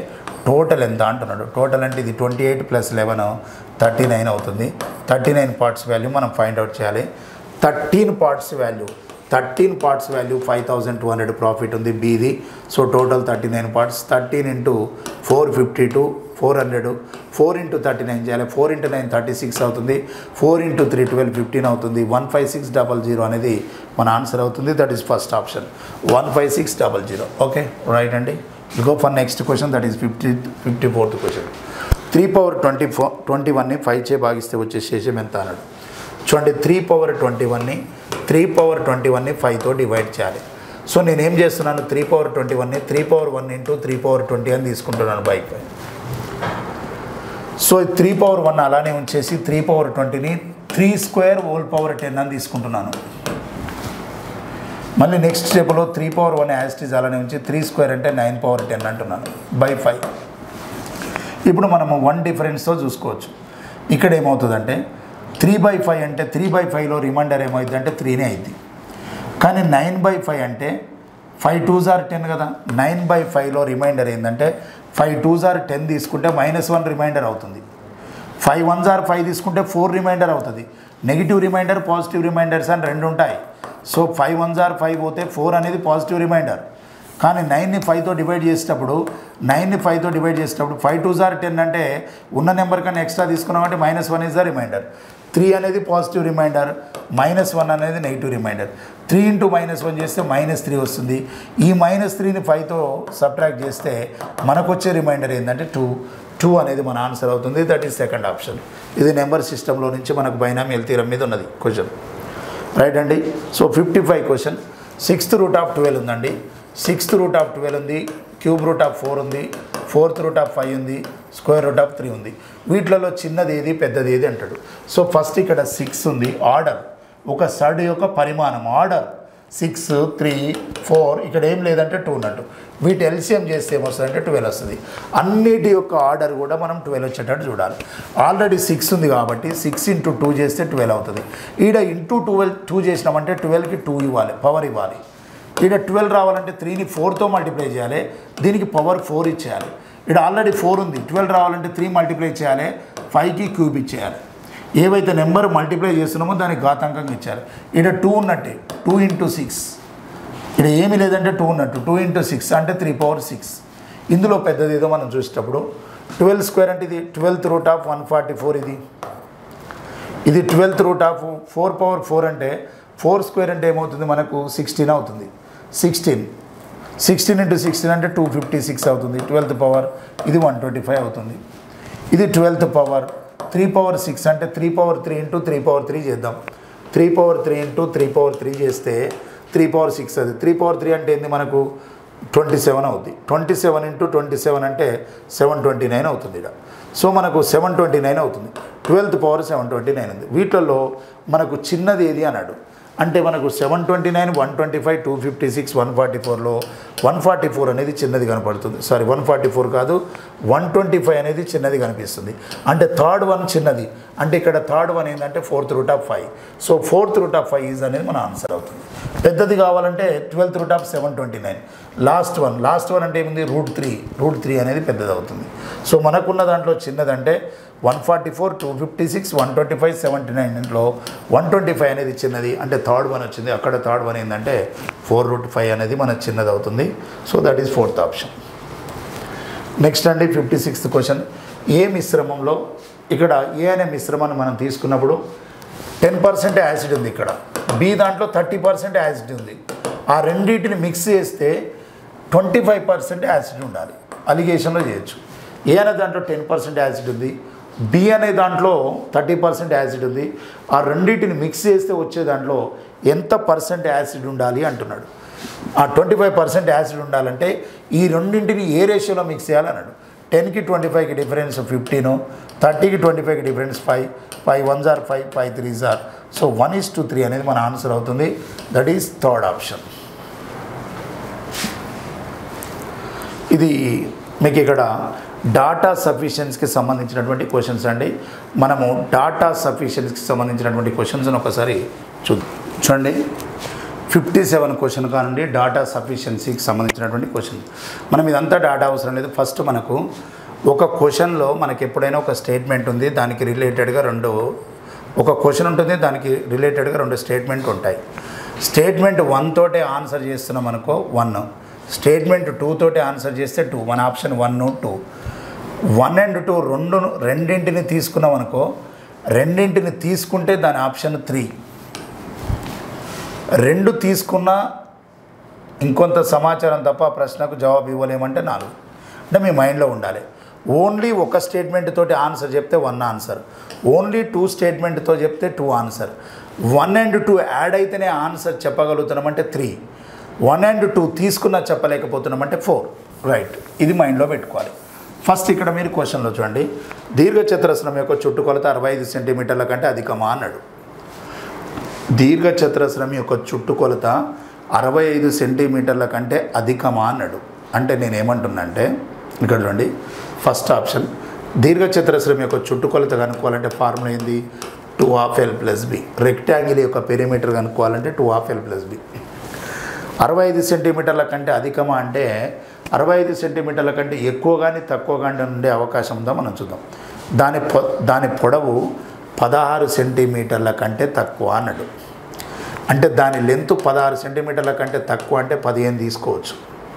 టోటల్ ఎంత అంటున్నాడు టోటల్ అంటే ఇది twenty eight plus eleven thirty nine అవుతుంది థర్టీ నైన్ పార్ట్స్ వాల్యూ మనం ఫైండ్ అవుట్ చేయాలి thirteen parts value thirteen parts value five thousand two hundred profit ఉంది బీది so total thirty nine parts thirteen into four fifty two four hundred four into thirty nine చేయాలి four into nine thirty six అవుతుంది four into three twelve fifteen అవుతుంది one five six double zero అనేది మన ఆన్సర్ అవుతుంది that is first option one five six double zero okay right అండి go for next question that is fifty fifty fourth question three power twenty four twenty వన్ని ఫైవ్ చే భాగిస్తే వచ్చే శేషం ఎంత అన్నాడు చూడండి త్రీ పవర్ ట్వంటీ వన్ని త్రీ పవర్ ట్వంటీ వన్ని ఫైవ్తో డివైడ్ చేయాలి సో నేను ఏం చేస్తున్నాను త్రీ పవర్ ట్వంటీ వన్ని three power one into three power twenty అని తీసుకుంటున్నాను బైక్ పై సో త్రీ పవర్ వన్ అలానే ఉంచేసి త్రీ పవర్ ట్వంటీని three square whole power ten అని తీసుకుంటున్నాను మళ్ళీ నెక్స్ట్ స్టెప్లో త్రీ పవర్ వన్ యాస్టీజ్ అలానే ఉంచి త్రీ స్క్వేర్ అంటే నైన్ పవర్ టెన్ అంటున్నాను బై ఫైవ్ ఇప్పుడు మనము వన్ డిఫరెన్స్తో చూసుకోవచ్చు ఇక్కడ ఏమవుతుందంటే త్రీ బై ఫైవ్ అంటే త్రీ బై ఫైవ్లో రిమైండర్ ఏమవుతుంది అంటే త్రీనే అయింది కానీ నైన్ బై ఫైవ్ అంటే ఫైవ్ టూ జార్ టెన్ కదా నైన్ బై ఫైవ్లో రిమైండర్ ఏంటంటే ఫైవ్ టూ జార్ టెన్ తీసుకుంటే మైనస్ వన్ రిమైండర్ అవుతుంది ఫైవ్ వన్ జార్ ఫైవ్ తీసుకుంటే ఫోర్ రిమైండర్ అవుతుంది నెగిటివ్ రిమైండర్ పాజిటివ్ రిమైండర్స్ అని రెండు ఉంటాయి so five one are five పోతే ఫోర్ అనేది పాజిటివ్ రిమైండర్ కానీ నైన్ని ఫైవ్తో డివైడ్ చేసేటప్పుడు నైన్ని ఫైవ్తో డివైడ్ చేసేటప్పుడు ఫైవ్ టూ జార్ టెన్ అంటే ఉన్న నెంబర్ కన్నా ఎక్స్ట్రా తీసుకున్నామంటే minus one is the remainder three అనేది పాజిటివ్ రిమైండర్ మైనస్ వన్ అనేది negative remainder three into minus one చేస్తే మైనస్ త్రీ వస్తుంది ఈ మైనస్ త్రీని ఫైవ్తో సబ్ట్రాక్ట్ చేస్తే మనకు వచ్చే రిమైండర్ ఏంటంటే టూ టూ అనేది మన ఆన్సర్ అవుతుంది దట్ ఈస్ సెకండ్ ఆప్షన్ ఇది నెంబర్ సిస్టంలో నుంచి మనకు బైనామియల్ తీరం మీద ఉన్నది క్వశ్చన్ రైట్ అండి so fifty five question sixth root of twelve ఉందండి సిక్స్త్ రూట్ ఆఫ్ ట్వెల్వ్ ఉంది క్యూబ్ రూట్ ఆఫ్ ఫోర్ ఉంది ఫోర్త్ రూట్ ఆఫ్ ఫైవ్ ఉంది స్క్వేర్ రూట్ ఆఫ్ త్రీ ఉంది వీటిలలో చిన్నది ఏది పెద్దది ఏది అంటాడు సో ఫస్ట్ ఇక్కడ సిక్స్ ఉంది ఆర్డర్ ఒక సడ్ యొక్క పరిమాణం ఆర్డర్ సిక్స్ త్రీ ఫోర్ ఇక్కడ ఏం లేదంటే టూ ఉన్నట్టు వీటి ఎల్సిఎం చేస్తే ఏమొస్తుందంటే ట్వెల్వ్ వస్తుంది అన్నిటి యొక్క ఆర్డర్ కూడా మనం ట్వెల్వ్ వచ్చేటట్టు చూడాలి ఆల్రెడీ సిక్స్ ఉంది కాబట్టి సిక్స్ ఇంటూ టూ చేస్తే ట్వెల్వ్ అవుతుంది ఈడ ఇంటూ ట్వెల్వ్ టూ చేసినామంటే ట్వెల్వ్కి టూ ఇవ్వాలి పవర్ ఇవ్వాలి ఈడ ట్వెల్వ్ రావాలంటే త్రీని ఫోర్తో మల్టిప్లై చేయాలి దీనికి పవర్ ఫోర్ ఇచ్చేయాలి ఇక్కడ ఆల్రెడీ ఫోర్ ఉంది ట్వెల్వ్ రావాలంటే త్రీ మల్టిప్లై చేయాలి ఫైవ్కి క్యూబ్ ఇచ్చేయాలి ఏవైతే నెంబర్ మల్టిప్లై చేస్తున్నామో దానికి ఘాతాంకంగా ఇచ్చారు ఇక్కడ టూ ఉన్నట్టే టూ ఇంటూ సిక్స్ ఇక్కడ ఏమీ లేదంటే టూ ఉన్నట్టు టూ ఇంటూ సిక్స్ అంటే త్రీ పవర్ సిక్స్ ఇందులో పెద్దది ఏదో మనం చూసేటప్పుడు ట్వెల్వ్ స్క్వేర్ అంటే ఇది twelfth root of one forty four ఇది ఇది twelfth root of four power four అంటే ఫోర్ స్క్వేర్ అంటే ఏమవుతుంది మనకు సిక్స్టీన్ అవుతుంది సిక్స్టీన్ సిక్స్టీన్ ఇంటూ సిక్స్టీన్ అంటే టూ ఫిఫ్టీ సిక్స్ అవుతుంది ట్వెల్త్ పవర్ ఇది వన్ ట్వంటీ ఫైవ్ అవుతుంది ఇది twelfth power three power six అంటే three power three into three power three చేద్దాం three power three into three power three చేస్తే త్రీ పవర్ సిక్స్ అది త్రీ పవర్ త్రీ అంటే ఏంది మనకు ట్వంటీ సెవెన్ అవుద్ది twenty seven into twenty seven అంటే సెవెన్ ట్వంటీ నైన్ అవుతుంది ఇక్కడ సో మనకు సెవెన్ ట్వంటీ నైన్ అవుతుంది twelfth power seven twenty nine ఉంది వీటిల్లో మనకు చిన్నది ఏది అన్నాడు అంటే మనకు seven twenty nine one twenty five two fifty six one forty ఫోర్లో వన్ ఫార్టీ ఫోర్ అనేది చిన్నది కనపడుతుంది సారీ వన్ ఫార్టీ ఫోర్ కాదు వన్ ట్వంటీ ఫైవ్ అనేది చిన్నది కనిపిస్తుంది అంటే థర్డ్ వన్ చిన్నది అంటే ఇక్కడ థర్డ్ వన్ ఏంటంటే fourth root of five so fourth root of five is అనేది మన ఆన్సర్ అవుతుంది పెద్దది కావాలంటే twelfth root of seven twenty nine last one last one అంటే ఏముంది రూట్ త్రీ రూట్ త్రీ అనేది పెద్దది అవుతుంది సో మనకున్న దాంట్లో చిన్నదంటే one forty four two fifty six one twenty five seventy నైన్లో వన్ ట్వంటీ ఫైవ్ అనేది చిన్నది అంటే థర్డ్ వన్ వచ్చింది అక్కడ థర్డ్ వన్ ఏంటంటే ఫోర్ రూట్ ఫైవ్ అనేది మన చిన్నది అవుతుంది so that is fourth option next అండి ఫిఫ్టీ సిక్స్త్ క్వశ్చన్ ఏ మిశ్రమంలో ఇక్కడ ఏ అనే మిశ్రమాన్ని మనం తీసుకున్నప్పుడు టెన్ పర్సెంట్ యాసిడ్ ఉంది ఇక్కడ బి దాంట్లో థర్టీ పర్సెంట్ యాసిడ్ ఉంది ఆ రెండింటిని మిక్స్ చేస్తే ట్వంటీ ఫైవ్ పర్సెంట్ యాసిడ్ ఉండాలి అలిగేషన్లో చేయొచ్చు ఏ అనే దాంట్లో టెన్ పర్సెంట్ యాసిడ్ ఉంది బి అనే దాంట్లో థర్టీ పర్సెంట్ యాసిడ్ ఉంది ఆ రెండింటిని మిక్స్ చేస్తే వచ్చే దాంట్లో ఎంత పర్సెంట్ యాసిడ్ ఉండాలి అంటున్నాడు ఆ ట్వంటీ ఫైవ్ పర్సెంట్ యాసిడ్ ఉండాలంటే ఈ రెండింటిని ఏ రేషియోలో మిక్స్ చేయాలన్నాడు టెన్కి ట్వంటీ ఫైవ్కి డిఫరెన్స్ ఫిఫ్టీను థర్టీకి ట్వంటీ ఫైవ్కి difference five five one are five five three are so one is to three అనేది మన ఆన్సర్ అవుతుంది దట్ ఈస్ థర్డ్ ఆప్షన్ ఇది మీకు ఇక్కడ డాటా సఫిషియన్స్కి సంబంధించినటువంటి క్వశ్చన్స్ అండి మనము డాటా సఫిషియన్స్కి సంబంధించినటువంటి క్వశ్చన్స్ని ఒకసారి చూ చూడండి ఫిఫ్టీ సెవెన్ క్వశ్చన్ కానుండి డాటా సఫిషియన్సీకి సంబంధించినటువంటి క్వశ్చన్ మనం ఇదంతా డాటా అవసరం లేదు ఫస్ట్ మనకు ఒక క్వశ్చన్లో మనకి ఎప్పుడైనా ఒక స్టేట్మెంట్ ఉంది దానికి రిలేటెడ్గా రెండు ఒక క్వశ్చన్ ఉంటుంది దానికి రిలేటెడ్గా రెండు స్టేట్మెంట్ ఉంటాయి స్టేట్మెంట్ వన్ తోటే ఆన్సర్ చేస్తున్నాం అనుకో వన్ స్టేట్మెంట్ టూ తోటే ఆన్సర్ చేస్తే టూ మన option one two one and two రెండు రెండింటిని తీసుకున్నాం అనుకో రెండింటిని తీసుకుంటే దాని ఆప్షన్ త్రీ రెండు తీసుకున్నా ఇంకొంత సమాచారం తప్ప ఆ ప్రశ్నకు జవాబు ఇవ్వలేమంటే నాలుగు అంటే మీ మైండ్లో ఉండాలి ఓన్లీ ఒక స్టేట్మెంట్ తోటి ఆన్సర్ చెప్తే వన్ ఆన్సర్ ఓన్లీ టూ స్టేట్మెంట్తో చెప్తే two answer one and two add అయితేనే ఆన్సర్ చెప్పగలుగుతున్నామంటే త్రీ వన్ అండ్ టూ తీసుకున్నా చెప్పలేకపోతున్నామంటే ఫోర్ రైట్ ఇది మైండ్లో పెట్టుకోవాలి ఫస్ట్ ఇక్కడ మీరు క్వశ్చన్లో చూడండి దీర్ఘచతురస్రం యొక్క చుట్టుకొలత అరవై ఐదు సెంటీమీటర్ల కంటే అధికమా అన్నాడు దీర్ఘచతురస్రం యొక్క చుట్టుకొలత అరవై ఐదు సెంటీమీటర్ల కంటే అధికమా అన్నాడు అంటే నేను ఏమంటున్నానంటే ఇక్కడ చూడండి ఫస్ట్ ఆప్షన్ దీర్ఘచతురస్రం యొక్క చుట్టుకొలత కనుక్కోవాలంటే ఫార్ములా ఏంది two half L plus B rectangle యొక్క పెరిమీటర్ కనుక్కోవాలంటే two half L plus B అరవై ఐదు సెంటీమీటర్ల కంటే అధికమా అంటే అరవై ఐదు సెంటీమీటర్ల కంటే ఎక్కువ కానీ తక్కువ కానీ ఉండే అవకాశం ఉందో మనం చూద్దాం దాని పొ దాని పొడవు పదహారు సెంటీమీటర్ల కంటే తక్కువ అన్నాడు అంటే దాని లెంత్ పదహారు సెంటీమీటర్ల కంటే తక్కువ అంటే పదిహేను తీసుకోవచ్చు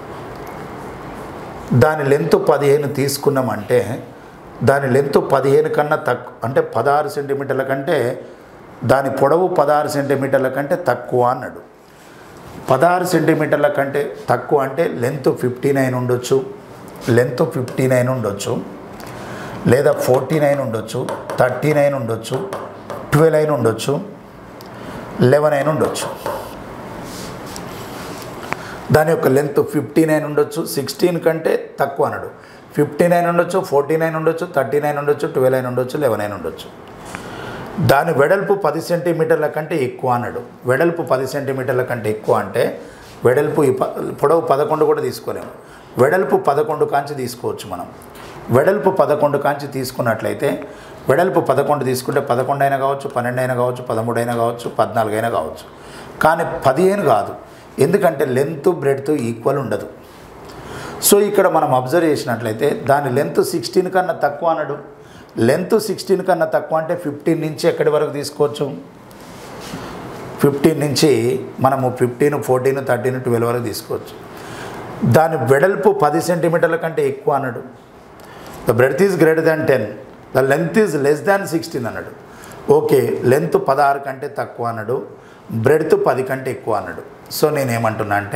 దాని లెంత్ పదిహేను తీసుకున్నామంటే దాని లెంత్ పదిహేను కన్నా తక్కువ అంటే పదహారు సెంటీమీటర్ల కంటే దాని పొడవు పదహారు సెంటీమీటర్ల కంటే తక్కువ అన్నాడు పదహారు సెంటీమీటర్ల కంటే తక్కువ అంటే లెంత్ ఫిఫ్టీ నైన్ ఉండొచ్చు లెంత్ ఫిఫ్టీ నైన్ ఉండొచ్చు లేదా ఫోర్టీ నైన్ ఉండొచ్చు థర్టీ నైన్ ఉండొచ్చు ట్వెల్వ్ అయిన ఉండొచ్చు లెవెన్ అయిన ఉండొచ్చు దాని యొక్క లెంత్ ఫిఫ్టీ నైన్ ఉండొచ్చు సిక్స్టీన్ కంటే తక్కువ అన్నాడు ఫిఫ్టీ నైన్ ఉండొచ్చు ఫోర్టీ నైన్ ఉండొచ్చు థర్టీ నైన్ ఉండొచ్చు ట్వెల్వ్ అయిన ఉండొచ్చు లెవెన్ అయిన ఉండొచ్చు దాని వెడల్పు పది సెంటీమీటర్ల కంటే ఎక్కువ అన్నాడు వెడల్పు పది సెంటీమీటర్ల కంటే ఎక్కువ అంటే వెడల్పు ఈ ప- పొడవు పదకొండు కూడా తీసుకోలేము వెడల్పు పదకొండు కాంచి తీసుకోవచ్చు మనం వెడల్పు పదకొండు కాంచి తీసుకున్నట్లయితే వెడల్పు పదకొండు తీసుకుంటే పదకొండు అయినా కావచ్చు పన్నెండు అయినా కావచ్చు పదమూడు అయినా కావచ్చు పద్నాలుగు అయినా కావచ్చు కానీ పదిహేను కాదు ఎందుకంటే లెంత్ బ్రెడ్త్ ఈక్వల్ ఉండదు సో ఇక్కడ మనం అబ్జర్వ్ చేసినట్లయితే దాని లెంత్ సిక్స్టీన్ కన్నా తక్కువ అన్నాడు లెంత్ సిక్స్టీన్ కన్నా తక్కువ అంటే ఫిఫ్టీన్ నుంచి ఎక్కడి వరకు తీసుకోవచ్చు ఫిఫ్టీన్ నుంచి మనము ఫిఫ్టీన్ ఫోర్టీన్ థర్టీన్ ట్వెల్వ్ వరకు తీసుకోవచ్చు దాని వెడల్పు పది సెంటీమీటర్ల కంటే ఎక్కువ అన్నాడు the breadth is greater than ten the length is less than sixteen అన్నాడు ఓకే లెంత్ పదహారు కంటే తక్కువ అన్నాడు బ్రెడ్త్ పది కంటే ఎక్కువ అన్నాడు సో నేను ఏమంటున్నా అంటే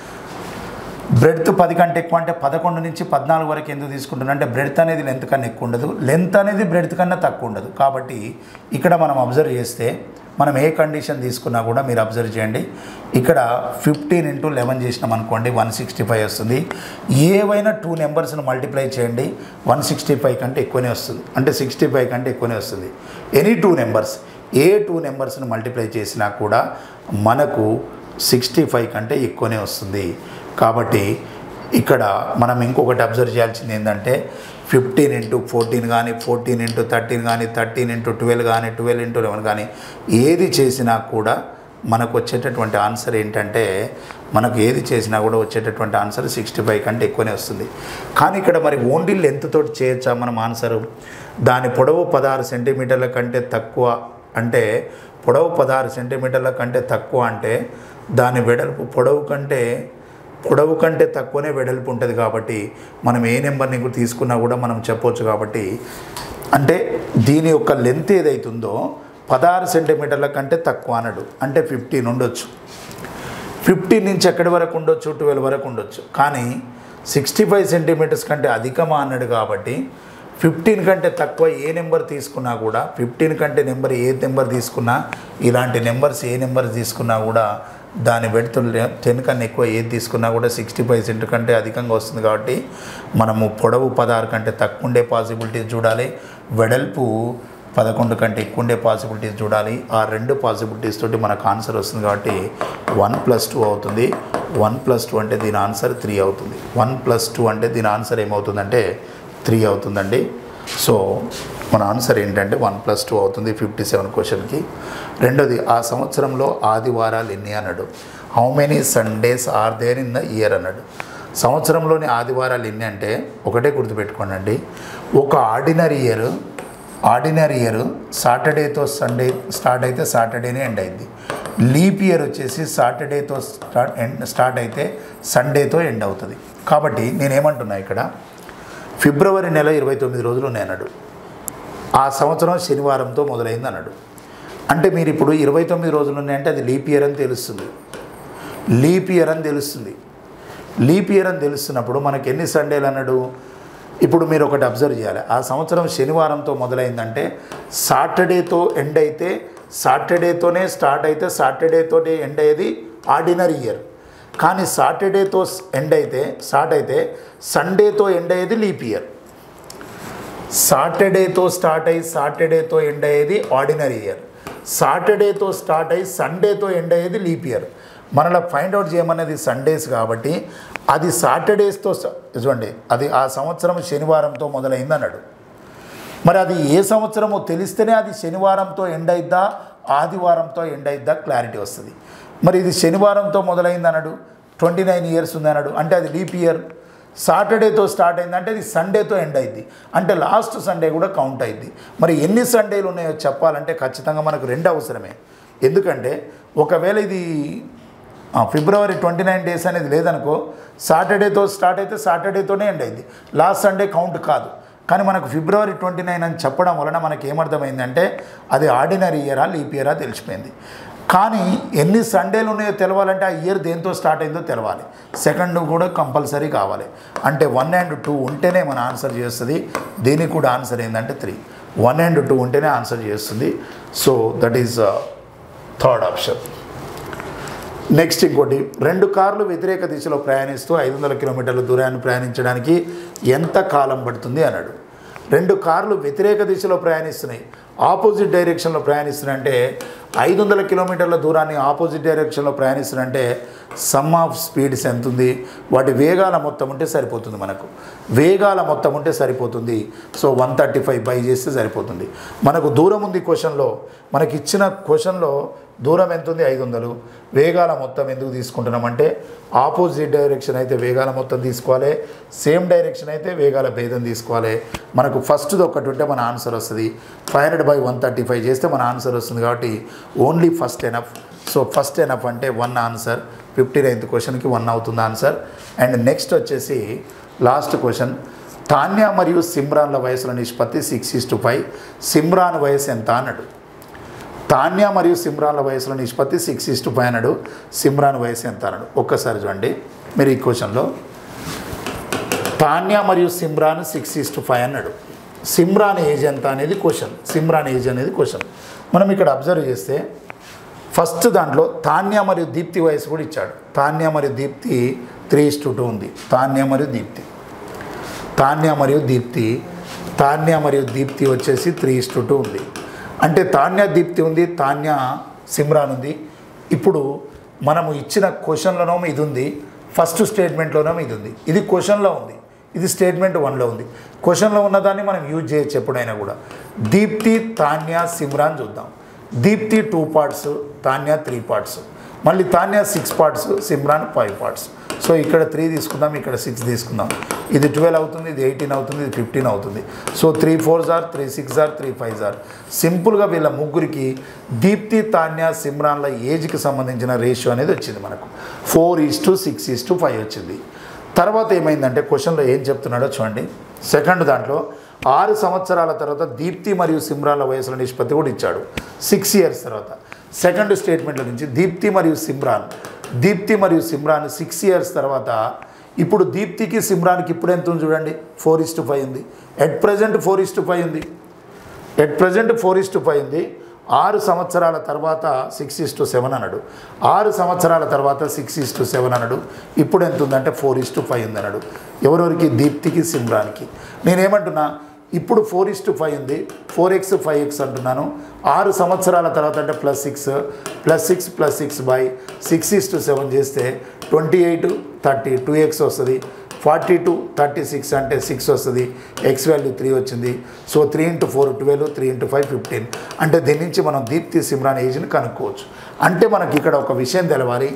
బ్రెడ్త్ పది కంటే ఎక్కువ అంటే పదకొండు నుంచి పద్నాలుగు వరకు ఎందుకు తీసుకుంటున్నా అంటే బ్రెడ్త్ అనేది లెంత్ కన్నా ఎక్కువ ఉండదు లెంత్ అనేది బ్రెడ్త్ కన్నా తక్కువ ఉండదు కాబట్టి ఇక్కడ మనం అబ్జర్వ్ చేస్తే మనం ఏ కండిషన్ తీసుకున్నా కూడా మీరు అబ్జర్వ్ చేయండి ఇక్కడ ఫిఫ్టీన్ ఇంటూ లెవెన్ చేసినాం అనుకోండి వన్ సిక్స్టీ ఫైవ్ వస్తుంది ఏవైనా టూ నెంబర్స్ని మల్టిప్లై చేయండి వన్ సిక్స్టీ ఫైవ్ కంటే ఎక్కువనే వస్తుంది అంటే సిక్స్టీ ఫైవ్ కంటే ఎక్కువనే వస్తుంది ఎనీ టూ నెంబర్స్ ఏ టూ నెంబర్స్ని మల్టిప్లై చేసినా కూడా మనకు సిక్స్టీ ఫైవ్ కంటే ఎక్కువనే వస్తుంది కాబట్టి ఇక్కడ మనం ఇంకొకటి అబ్జర్వ్ చేయాల్సింది ఏంటంటే ఫిఫ్టీన్ ఇంటూ ఫోర్టీన్ కానీ ఫోర్టీన్ ఇంటూ థర్టీన్ కానీ థర్టీన్ ఇంటూ ట్వెల్వ్ కానీ ట్వెల్వ్ ఇంటూ లెవెన్ కానీ ఏది చేసినా కూడా మనకు వచ్చేటటువంటి ఆన్సర్ ఏంటంటే మనకు ఏది చేసినా కూడా వచ్చేటటువంటి ఆన్సర్ సిక్స్టీ ఫైవ్ కంటే ఎక్కువనే వస్తుంది కానీ ఇక్కడ మరి ఓన్లీ లెంత్ తోటి చేయొచ్చా మనం ఆన్సరు దాని పొడవు పదహారు సెంటీమీటర్ల కంటే తక్కువ అంటే పొడవు పదహారు సెంటీమీటర్ల కంటే తక్కువ అంటే దాని వెడల్పు పొడవు కంటే పొడవు కంటే తక్కువనే వెడల్పు ఉంటుంది కాబట్టి మనం ఏ నెంబర్ని కూడా తీసుకున్నా కూడా మనం చెప్పొచ్చు కాబట్టి అంటే దీని యొక్క లెంత్ ఏదైతుందో పదహారు సెంటీమీటర్ల కంటే తక్కువ అనడు అంటే ఫిఫ్టీన్ ఉండొచ్చు ఫిఫ్టీన్ నుంచి ఎక్కడి వరకు ఉండొచ్చు ట్వెల్వ్ వరకు ఉండొచ్చు కానీ సిక్స్టీ ఫైవ్ సెంటీమీటర్స్ కంటే అధికమా అన్నాడు కాబట్టి ఫిఫ్టీన్ కంటే తక్కువ ఏ నెంబర్ తీసుకున్నా కూడా ఫిఫ్టీన్ కంటే నెంబర్ ఏ నెంబర్ తీసుకున్నా ఇలాంటి నెంబర్స్ ఏ నెంబర్ తీసుకున్నా కూడా దాని వెడుతు టెన్ కన్నా ఎక్కువ ఏది తీసుకున్నా కూడా సిక్స్టీ ఫైవ్ సెంట్ కంటే అధికంగా వస్తుంది కాబట్టి మనము పొడవు పదహారు కంటే తక్కువ ఉండే పాసిబిలిటీస్ చూడాలి వెడల్పు పదకొండు కంటే ఎక్కువ ఉండే పాసిబిలిటీస్ చూడాలి ఆ రెండు పాసిబిలిటీస్ తోటి మనకు ఆన్సర్ వస్తుంది కాబట్టి వన్ ప్లస్ టూ అవుతుంది వన్ ప్లస్ టూ అంటే దీని ఆన్సర్ త్రీ అవుతుంది వన్ ప్లస్ టూ అంటే దీని ఆన్సర్ ఏమవుతుందంటే త్రీ అవుతుందండి సో మన ఆన్సర్ ఏంటంటే వన్ ప్లస్ టూ అవుతుంది ఫిఫ్టీ సెవెన్ క్వశ్చన్కి రెండోది ఆ సంవత్సరంలో ఆదివారాలు ఎన్ని అన్నాడు how many Sundays are there in the year అన్నాడు సంవత్సరంలోని ఆదివారాలు ఎన్ని అంటే ఒకటే గుర్తుపెట్టుకోండి అండి ఒక ఆర్డినరీ ఇయర్ ఆర్డినరీ ఇయర్ సాటర్డేతో సండే స్టార్ట్ అయితే సాటర్డేనే ఎండ్ అయింది లీప్ ఇయర్ వచ్చేసి సాటర్డేతో స్టార్ట్ ఎండ్ స్టార్ట్ అయితే సండేతో ఎండ్ అవుతుంది కాబట్టి నేనేమంటున్నా ఇక్కడ ఫిబ్రవరి నెల ఇరవై తొమ్మిది రోజులు ఉన్నాయి అన్నాడు ఆ సంవత్సరం శనివారంతో మొదలైంది అన్నాడు అంటే మీరు ఇప్పుడు ఇరవై తొమ్మిది రోజులు ఉన్నాయంటే అది లీప్ ఇయర్ అని తెలుస్తుంది లీప్ ఇయర్ అని తెలుస్తుంది లీప్ ఇయర్ అని తెలుస్తున్నప్పుడు మనకి ఎన్ని సండేలు అన్నాడు ఇప్పుడు మీరు ఒకటి అబ్జర్వ్ చేయాలి ఆ సంవత్సరం శనివారంతో మొదలైందంటే సాటర్డేతో ఎండ్ అయితే సాటర్డేతోనే స్టార్ట్ అయితే సాటర్డేతోనే ఎండ్ అయ్యేది ఆర్డినరీ ఇయర్ కానీ సాటర్డేతో ఎండ్ అయితే స్టార్ట్ అయితే సండేతో ఎండ్ అయ్యేది లీప్ ఇయర్ సాటర్డేతో స్టార్ట్ అయ్యి సాటర్డేతో ఎండ్ అయ్యేది ఆర్డినరీ ఇయర్ సాటర్డేతో స్టార్ట్ అయ్యి సండేతో ఎండ్ అయ్యేది లీప్ ఇయర్ మనలో ఫైండ్ అవుట్ చేయమన్నది సండేస్ కాబట్టి అది సాటర్డేస్తో స- చూడండి అది ఆ సంవత్సరం శనివారంతో మొదలైంది అన్నాడు మరి అది ఏ సంవత్సరమో తెలిస్తేనే అది శనివారంతో ఎండ్ అయిద్దా ఆదివారంతో ఎండ్ అయిద్దా క్లారిటీ వస్తుంది మరి ఇది శనివారంతో మొదలైంది అన్నాడు ట్వంటీ నైన్ ఇయర్స్ ఉంది అన్నాడు అంటే అది లీప్ ఇయర్ సాటర్డేతో స్టార్ట్ అయిందంటే ఇది సండేతో ఎండ్ అయింది అంటే లాస్ట్ సండే కూడా కౌంట్ అయింది మరి ఎన్ని సండేలు ఉన్నాయో చెప్పాలంటే ఖచ్చితంగా మనకు రెండు అవసరమే ఎందుకంటే ఒకవేళ ఇది ఆ, ఫిబ్రవరి ట్వంటీ నైన్ డేస్ అనేది లేదనుకో సాటర్డేతో స్టార్ట్ అయితే సాటర్డేతోనే ఎండ్ అయింది లాస్ట్ సండే కౌంట్ కాదు కానీ మనకు ఫిబ్రవరి ట్వంటీ నైన్ అని చెప్పడం వలన మనకి ఏమర్థమైందంటే అది ఆర్డినరీ ఇయరా లీప్ ఇయరా తెలిసిపోయింది కానీ ఎన్ని సండేలు ఉన్నాయో తెలవాలంటే ఆ ఇయర్ దేంతో స్టార్ట్ అయిందో తెలవాలి సెకండ్ కూడా కంపల్సరీ కావాలి అంటే వన్ అండ్ టూ ఉంటేనే మన ఆన్సర్ చేస్తుంది దీనికి కూడా ఆన్సర్ ఏంటంటే త్రీ వన్ అండ్ టూ ఉంటేనే ఆన్సర్ చేస్తుంది so that is third option next ఇంకోటి రెండు కార్లు వ్యతిరేక దిశలో ప్రయాణిస్తూ ఐదు వందల కిలోమీటర్ల దూరాన్ని ప్రయాణించడానికి ఎంత కాలం పడుతుంది అన్నాడు రెండు కార్లు వ్యతిరేక దిశలో ప్రయాణిస్తున్నాయి ఆపోజిట్ డైరెక్షన్లో ప్రయాణిస్తున్నాయంటే ఐదు వందల కిలోమీటర్ల దూరాన్ని ఆపోజిట్ డైరెక్షన్లో ప్రయాణిస్తున్నాయంటే సమ్ ఆఫ్ స్పీడ్స్ ఎంత ఉంది వాటి వేగాల మొత్తం ఉంటే సరిపోతుంది మనకు వేగాల మొత్తం ఉంటే సరిపోతుంది so one thirty five by చేస్తే సరిపోతుంది మనకు దూరం ఉంది క్వశ్చన్లో మనకి ఇచ్చిన క్వశ్చన్లో దూరం ఎంత ఉంది ఐదు వందలు వేగాల మొత్తం ఎందుకు తీసుకుంటున్నామంటే ఆపోజిట్ డైరెక్షన్ అయితే వేగాల మొత్తం తీసుకోవాలి సేమ్ డైరెక్షన్ అయితే వేగాల భేదం తీసుకోవాలి మనకు ఫస్ట్ది ఒకటి ఉంటే మన ఆన్సర్ వస్తుంది five hundred by one thirty five చేస్తే మన ఆన్సర్ వస్తుంది కాబట్టి only first enough so first enough అంటే వన్ ఆన్సర్ ఫిఫ్టీ నైన్త్ క్వశ్చన్కి వన్ అవుతుంది ఆన్సర్ అండ్ నెక్స్ట్ వచ్చేసి లాస్ట్ క్వశ్చన్ తాన్యా మరియు సిమ్రాన్ల వయసుల నిష్పత్తి six is to five Simran వయసు ఎంత అన్నాడు తాన్యా మరియు సిమ్రాన్ల వయసుల నిష్పత్తి సిక్స్ ఇస్ టు ఫైవ్ అన్నాడు సిమ్రాన్ వయసు ఎంత అన్నాడు ఒక్కసారి చూడండి మీరు ఈ క్వశ్చన్లో తాన్యా మరియు Simran six is to five అన్నాడు సిమ్రాన్ ఏజ్ ఎంత అనేది క్వశ్చన్ సిమ్రాన్ ఏజ్ అనేది క్వశ్చన్ మనం ఇక్కడ అబ్జర్వ్ చేస్తే ఫస్ట్ దాంట్లో తాన్యా మరియు దీప్తి వయసు కూడా ఇచ్చాడు తాన్యా మరియు Deepti three is to two ఉంది తాన్యా మరియు దీప్తి తాన్య మరియు దీప్తి తాన్య మరియు దీప్తి వచ్చేసి త్రీ ఇస్ టు టూ ఉంది అంటే తాన్య దీప్తి ఉంది తాన్య సిమ్రాన్ ఉంది ఇప్పుడు మనము ఇచ్చిన క్వశ్చన్లోనేమో ఇది ఉంది ఫస్ట్ స్టేట్మెంట్లోనేమో ఇది ఉంది ఇది క్వశ్చన్లో ఉంది ఇది స్టేట్మెంట్ వన్లో ఉంది క్వశ్చన్లో ఉన్నదాన్ని మనం యూజ్ చేయొచ్చు ఎప్పుడైనా కూడా దీప్తి తాన్య సిమ్రాన్ చూద్దాం Deepti two parts Tanya three parts మళ్ళీ Tanya six parts Simran five parts so ఇక్కడ త్రీ తీసుకుందాం ఇక్కడ సిక్స్ తీసుకుందాం ఇది ట్వెల్వ్ అవుతుంది ఇది ఎయిటీన్ అవుతుంది ఇది ఫిఫ్టీన్ అవుతుంది సో త్రీ ఫోర్ జార్ త్రీ సిక్స్ జార్ త్రీ ఫైవ్ జార్ సింపుల్గా వీళ్ళ ముగ్గురికి దీప్తి తాన్య సిమ్రాన్ల ఏజ్కి సంబంధించిన రేషియో అనేది వచ్చింది మనకు four is to six is to five వచ్చింది తర్వాత ఏమైందంటే క్వశ్చన్లో ఏం చెప్తున్నాడో చూడండి సెకండ్ దాంట్లో ఆరు సంవత్సరాల తర్వాత దీప్తి మరియు సిమ్రాన్ల వయసుల నిష్పత్తి కూడా ఇచ్చాడు సిక్స్ ఇయర్స్ తర్వాత సెకండ్ స్టేట్మెంట్లో నుంచి దీప్తి మరియు సిమ్రాన్ దీప్తి మరియు సిమ్రాన్ సిక్స్ ఇయర్స్ తర్వాత ఇప్పుడు దీప్తికి సిమ్రాన్కి ఇప్పుడు ఎంత ఉంది చూడండి ఫోర్ ఇస్ టు ఫైవ్ ఉంది at present four is to five ఉంది at present four is to five ఉంది ఆరు సంవత్సరాల తర్వాత సిక్స్ ఇస్ టు సెవెన్ అన్నాడు ఆరు సంవత్సరాల తర్వాత సిక్స్ ఇస్ టు సెవెన్ అన్నాడు ఇప్పుడు ఎంత ఉందంటే ఫోర్ ఇస్ టు ఫైవ్ ఉంది అన్నాడు ఎవరెవరికి దీప్తికి సిమ్రాన్కి నేనేమంటున్నా ఇప్పుడు ఫోర్ ఇస్ టు ఫైవ్ ఉంది ఫోర్ ఎక్స్ ఫైవ్ ఎక్స్ అంటున్నాను ఆరు సంవత్సరాల తర్వాత అంటే plus six plus six plus six by six is to seven చేస్తే twenty eight thirty two x వస్తుంది ఫార్టీ టూ థర్టీ సిక్స్ అంటే సిక్స్ వస్తుంది ఎక్స్ వాల్యూ త్రీ వచ్చింది so three into four twelve three into five fifteen అంటే దీని నుంచి మనం దీప్తి సిమ్రాన్ ఏజ్ని కనుక్కోవచ్చు అంటే మనకి ఇక్కడ ఒక విషయం తెలవాలి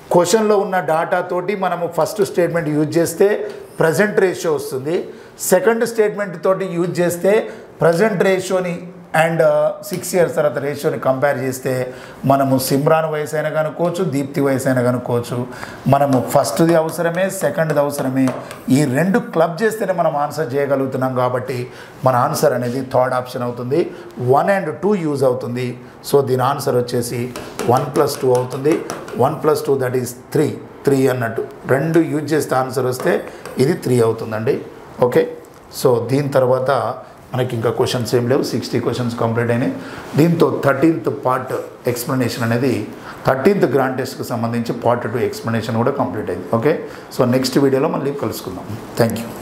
క్వశ్చన్లో ఉన్న డాటా తోటి మనము ఫస్ట్ స్టేట్మెంట్ యూజ్ చేస్తే ప్రజెంట్ రేషియో వస్తుంది సెకండ్ స్టేట్మెంట్ తోటి యూజ్ చేస్తే ప్రజెంట్ రేషియోని అండ్ సిక్స్ ఇయర్స్ తర్వాత రేషియోని కంపేర్ చేస్తే మనము సిమ్రాన్ వయసు అయినా కనుక్కోవచ్చు దీప్తి వయసు అయినా కనుక్కోవచ్చు మనము ఫస్ట్ది అవసరమే సెకండ్ది అవసరమే ఈ రెండు క్లబ్ చేస్తేనే మనం ఆన్సర్ చేయగలుగుతున్నాం కాబట్టి మన ఆన్సర్ అనేది థర్డ్ ఆప్షన్ అవుతుంది వన్ అండ్ టూ యూజ్ అవుతుంది సో దీని ఆన్సర్ వచ్చేసి వన్ ప్లస్ టూ అవుతుంది one plus two that is three three అన్నట్టు రెండు యూజ్ చేస్తే ఆన్సర్ వస్తే ఇది త్రీ అవుతుందండి ఓకే సో దీని తర్వాత మనకి ఇంకా క్వశ్చన్స్ ఏం లేవు సిక్స్టీ క్వశ్చన్స్ కంప్లీట్ అయినాయి దీంతో థర్టీన్త్ పార్ట్ ఎక్స్ప్లెనేషన్ అనేది థర్టీన్త్ గ్రాండ్ టెస్ట్కి సంబంధించి పార్ట్ టూ ఎక్స్ప్లెనేషన్ కూడా కంప్లీట్ అయింది ఓకే సో నెక్స్ట్ వీడియోలో మళ్ళీ కలుసుకుందాం థ్యాంక్ యూ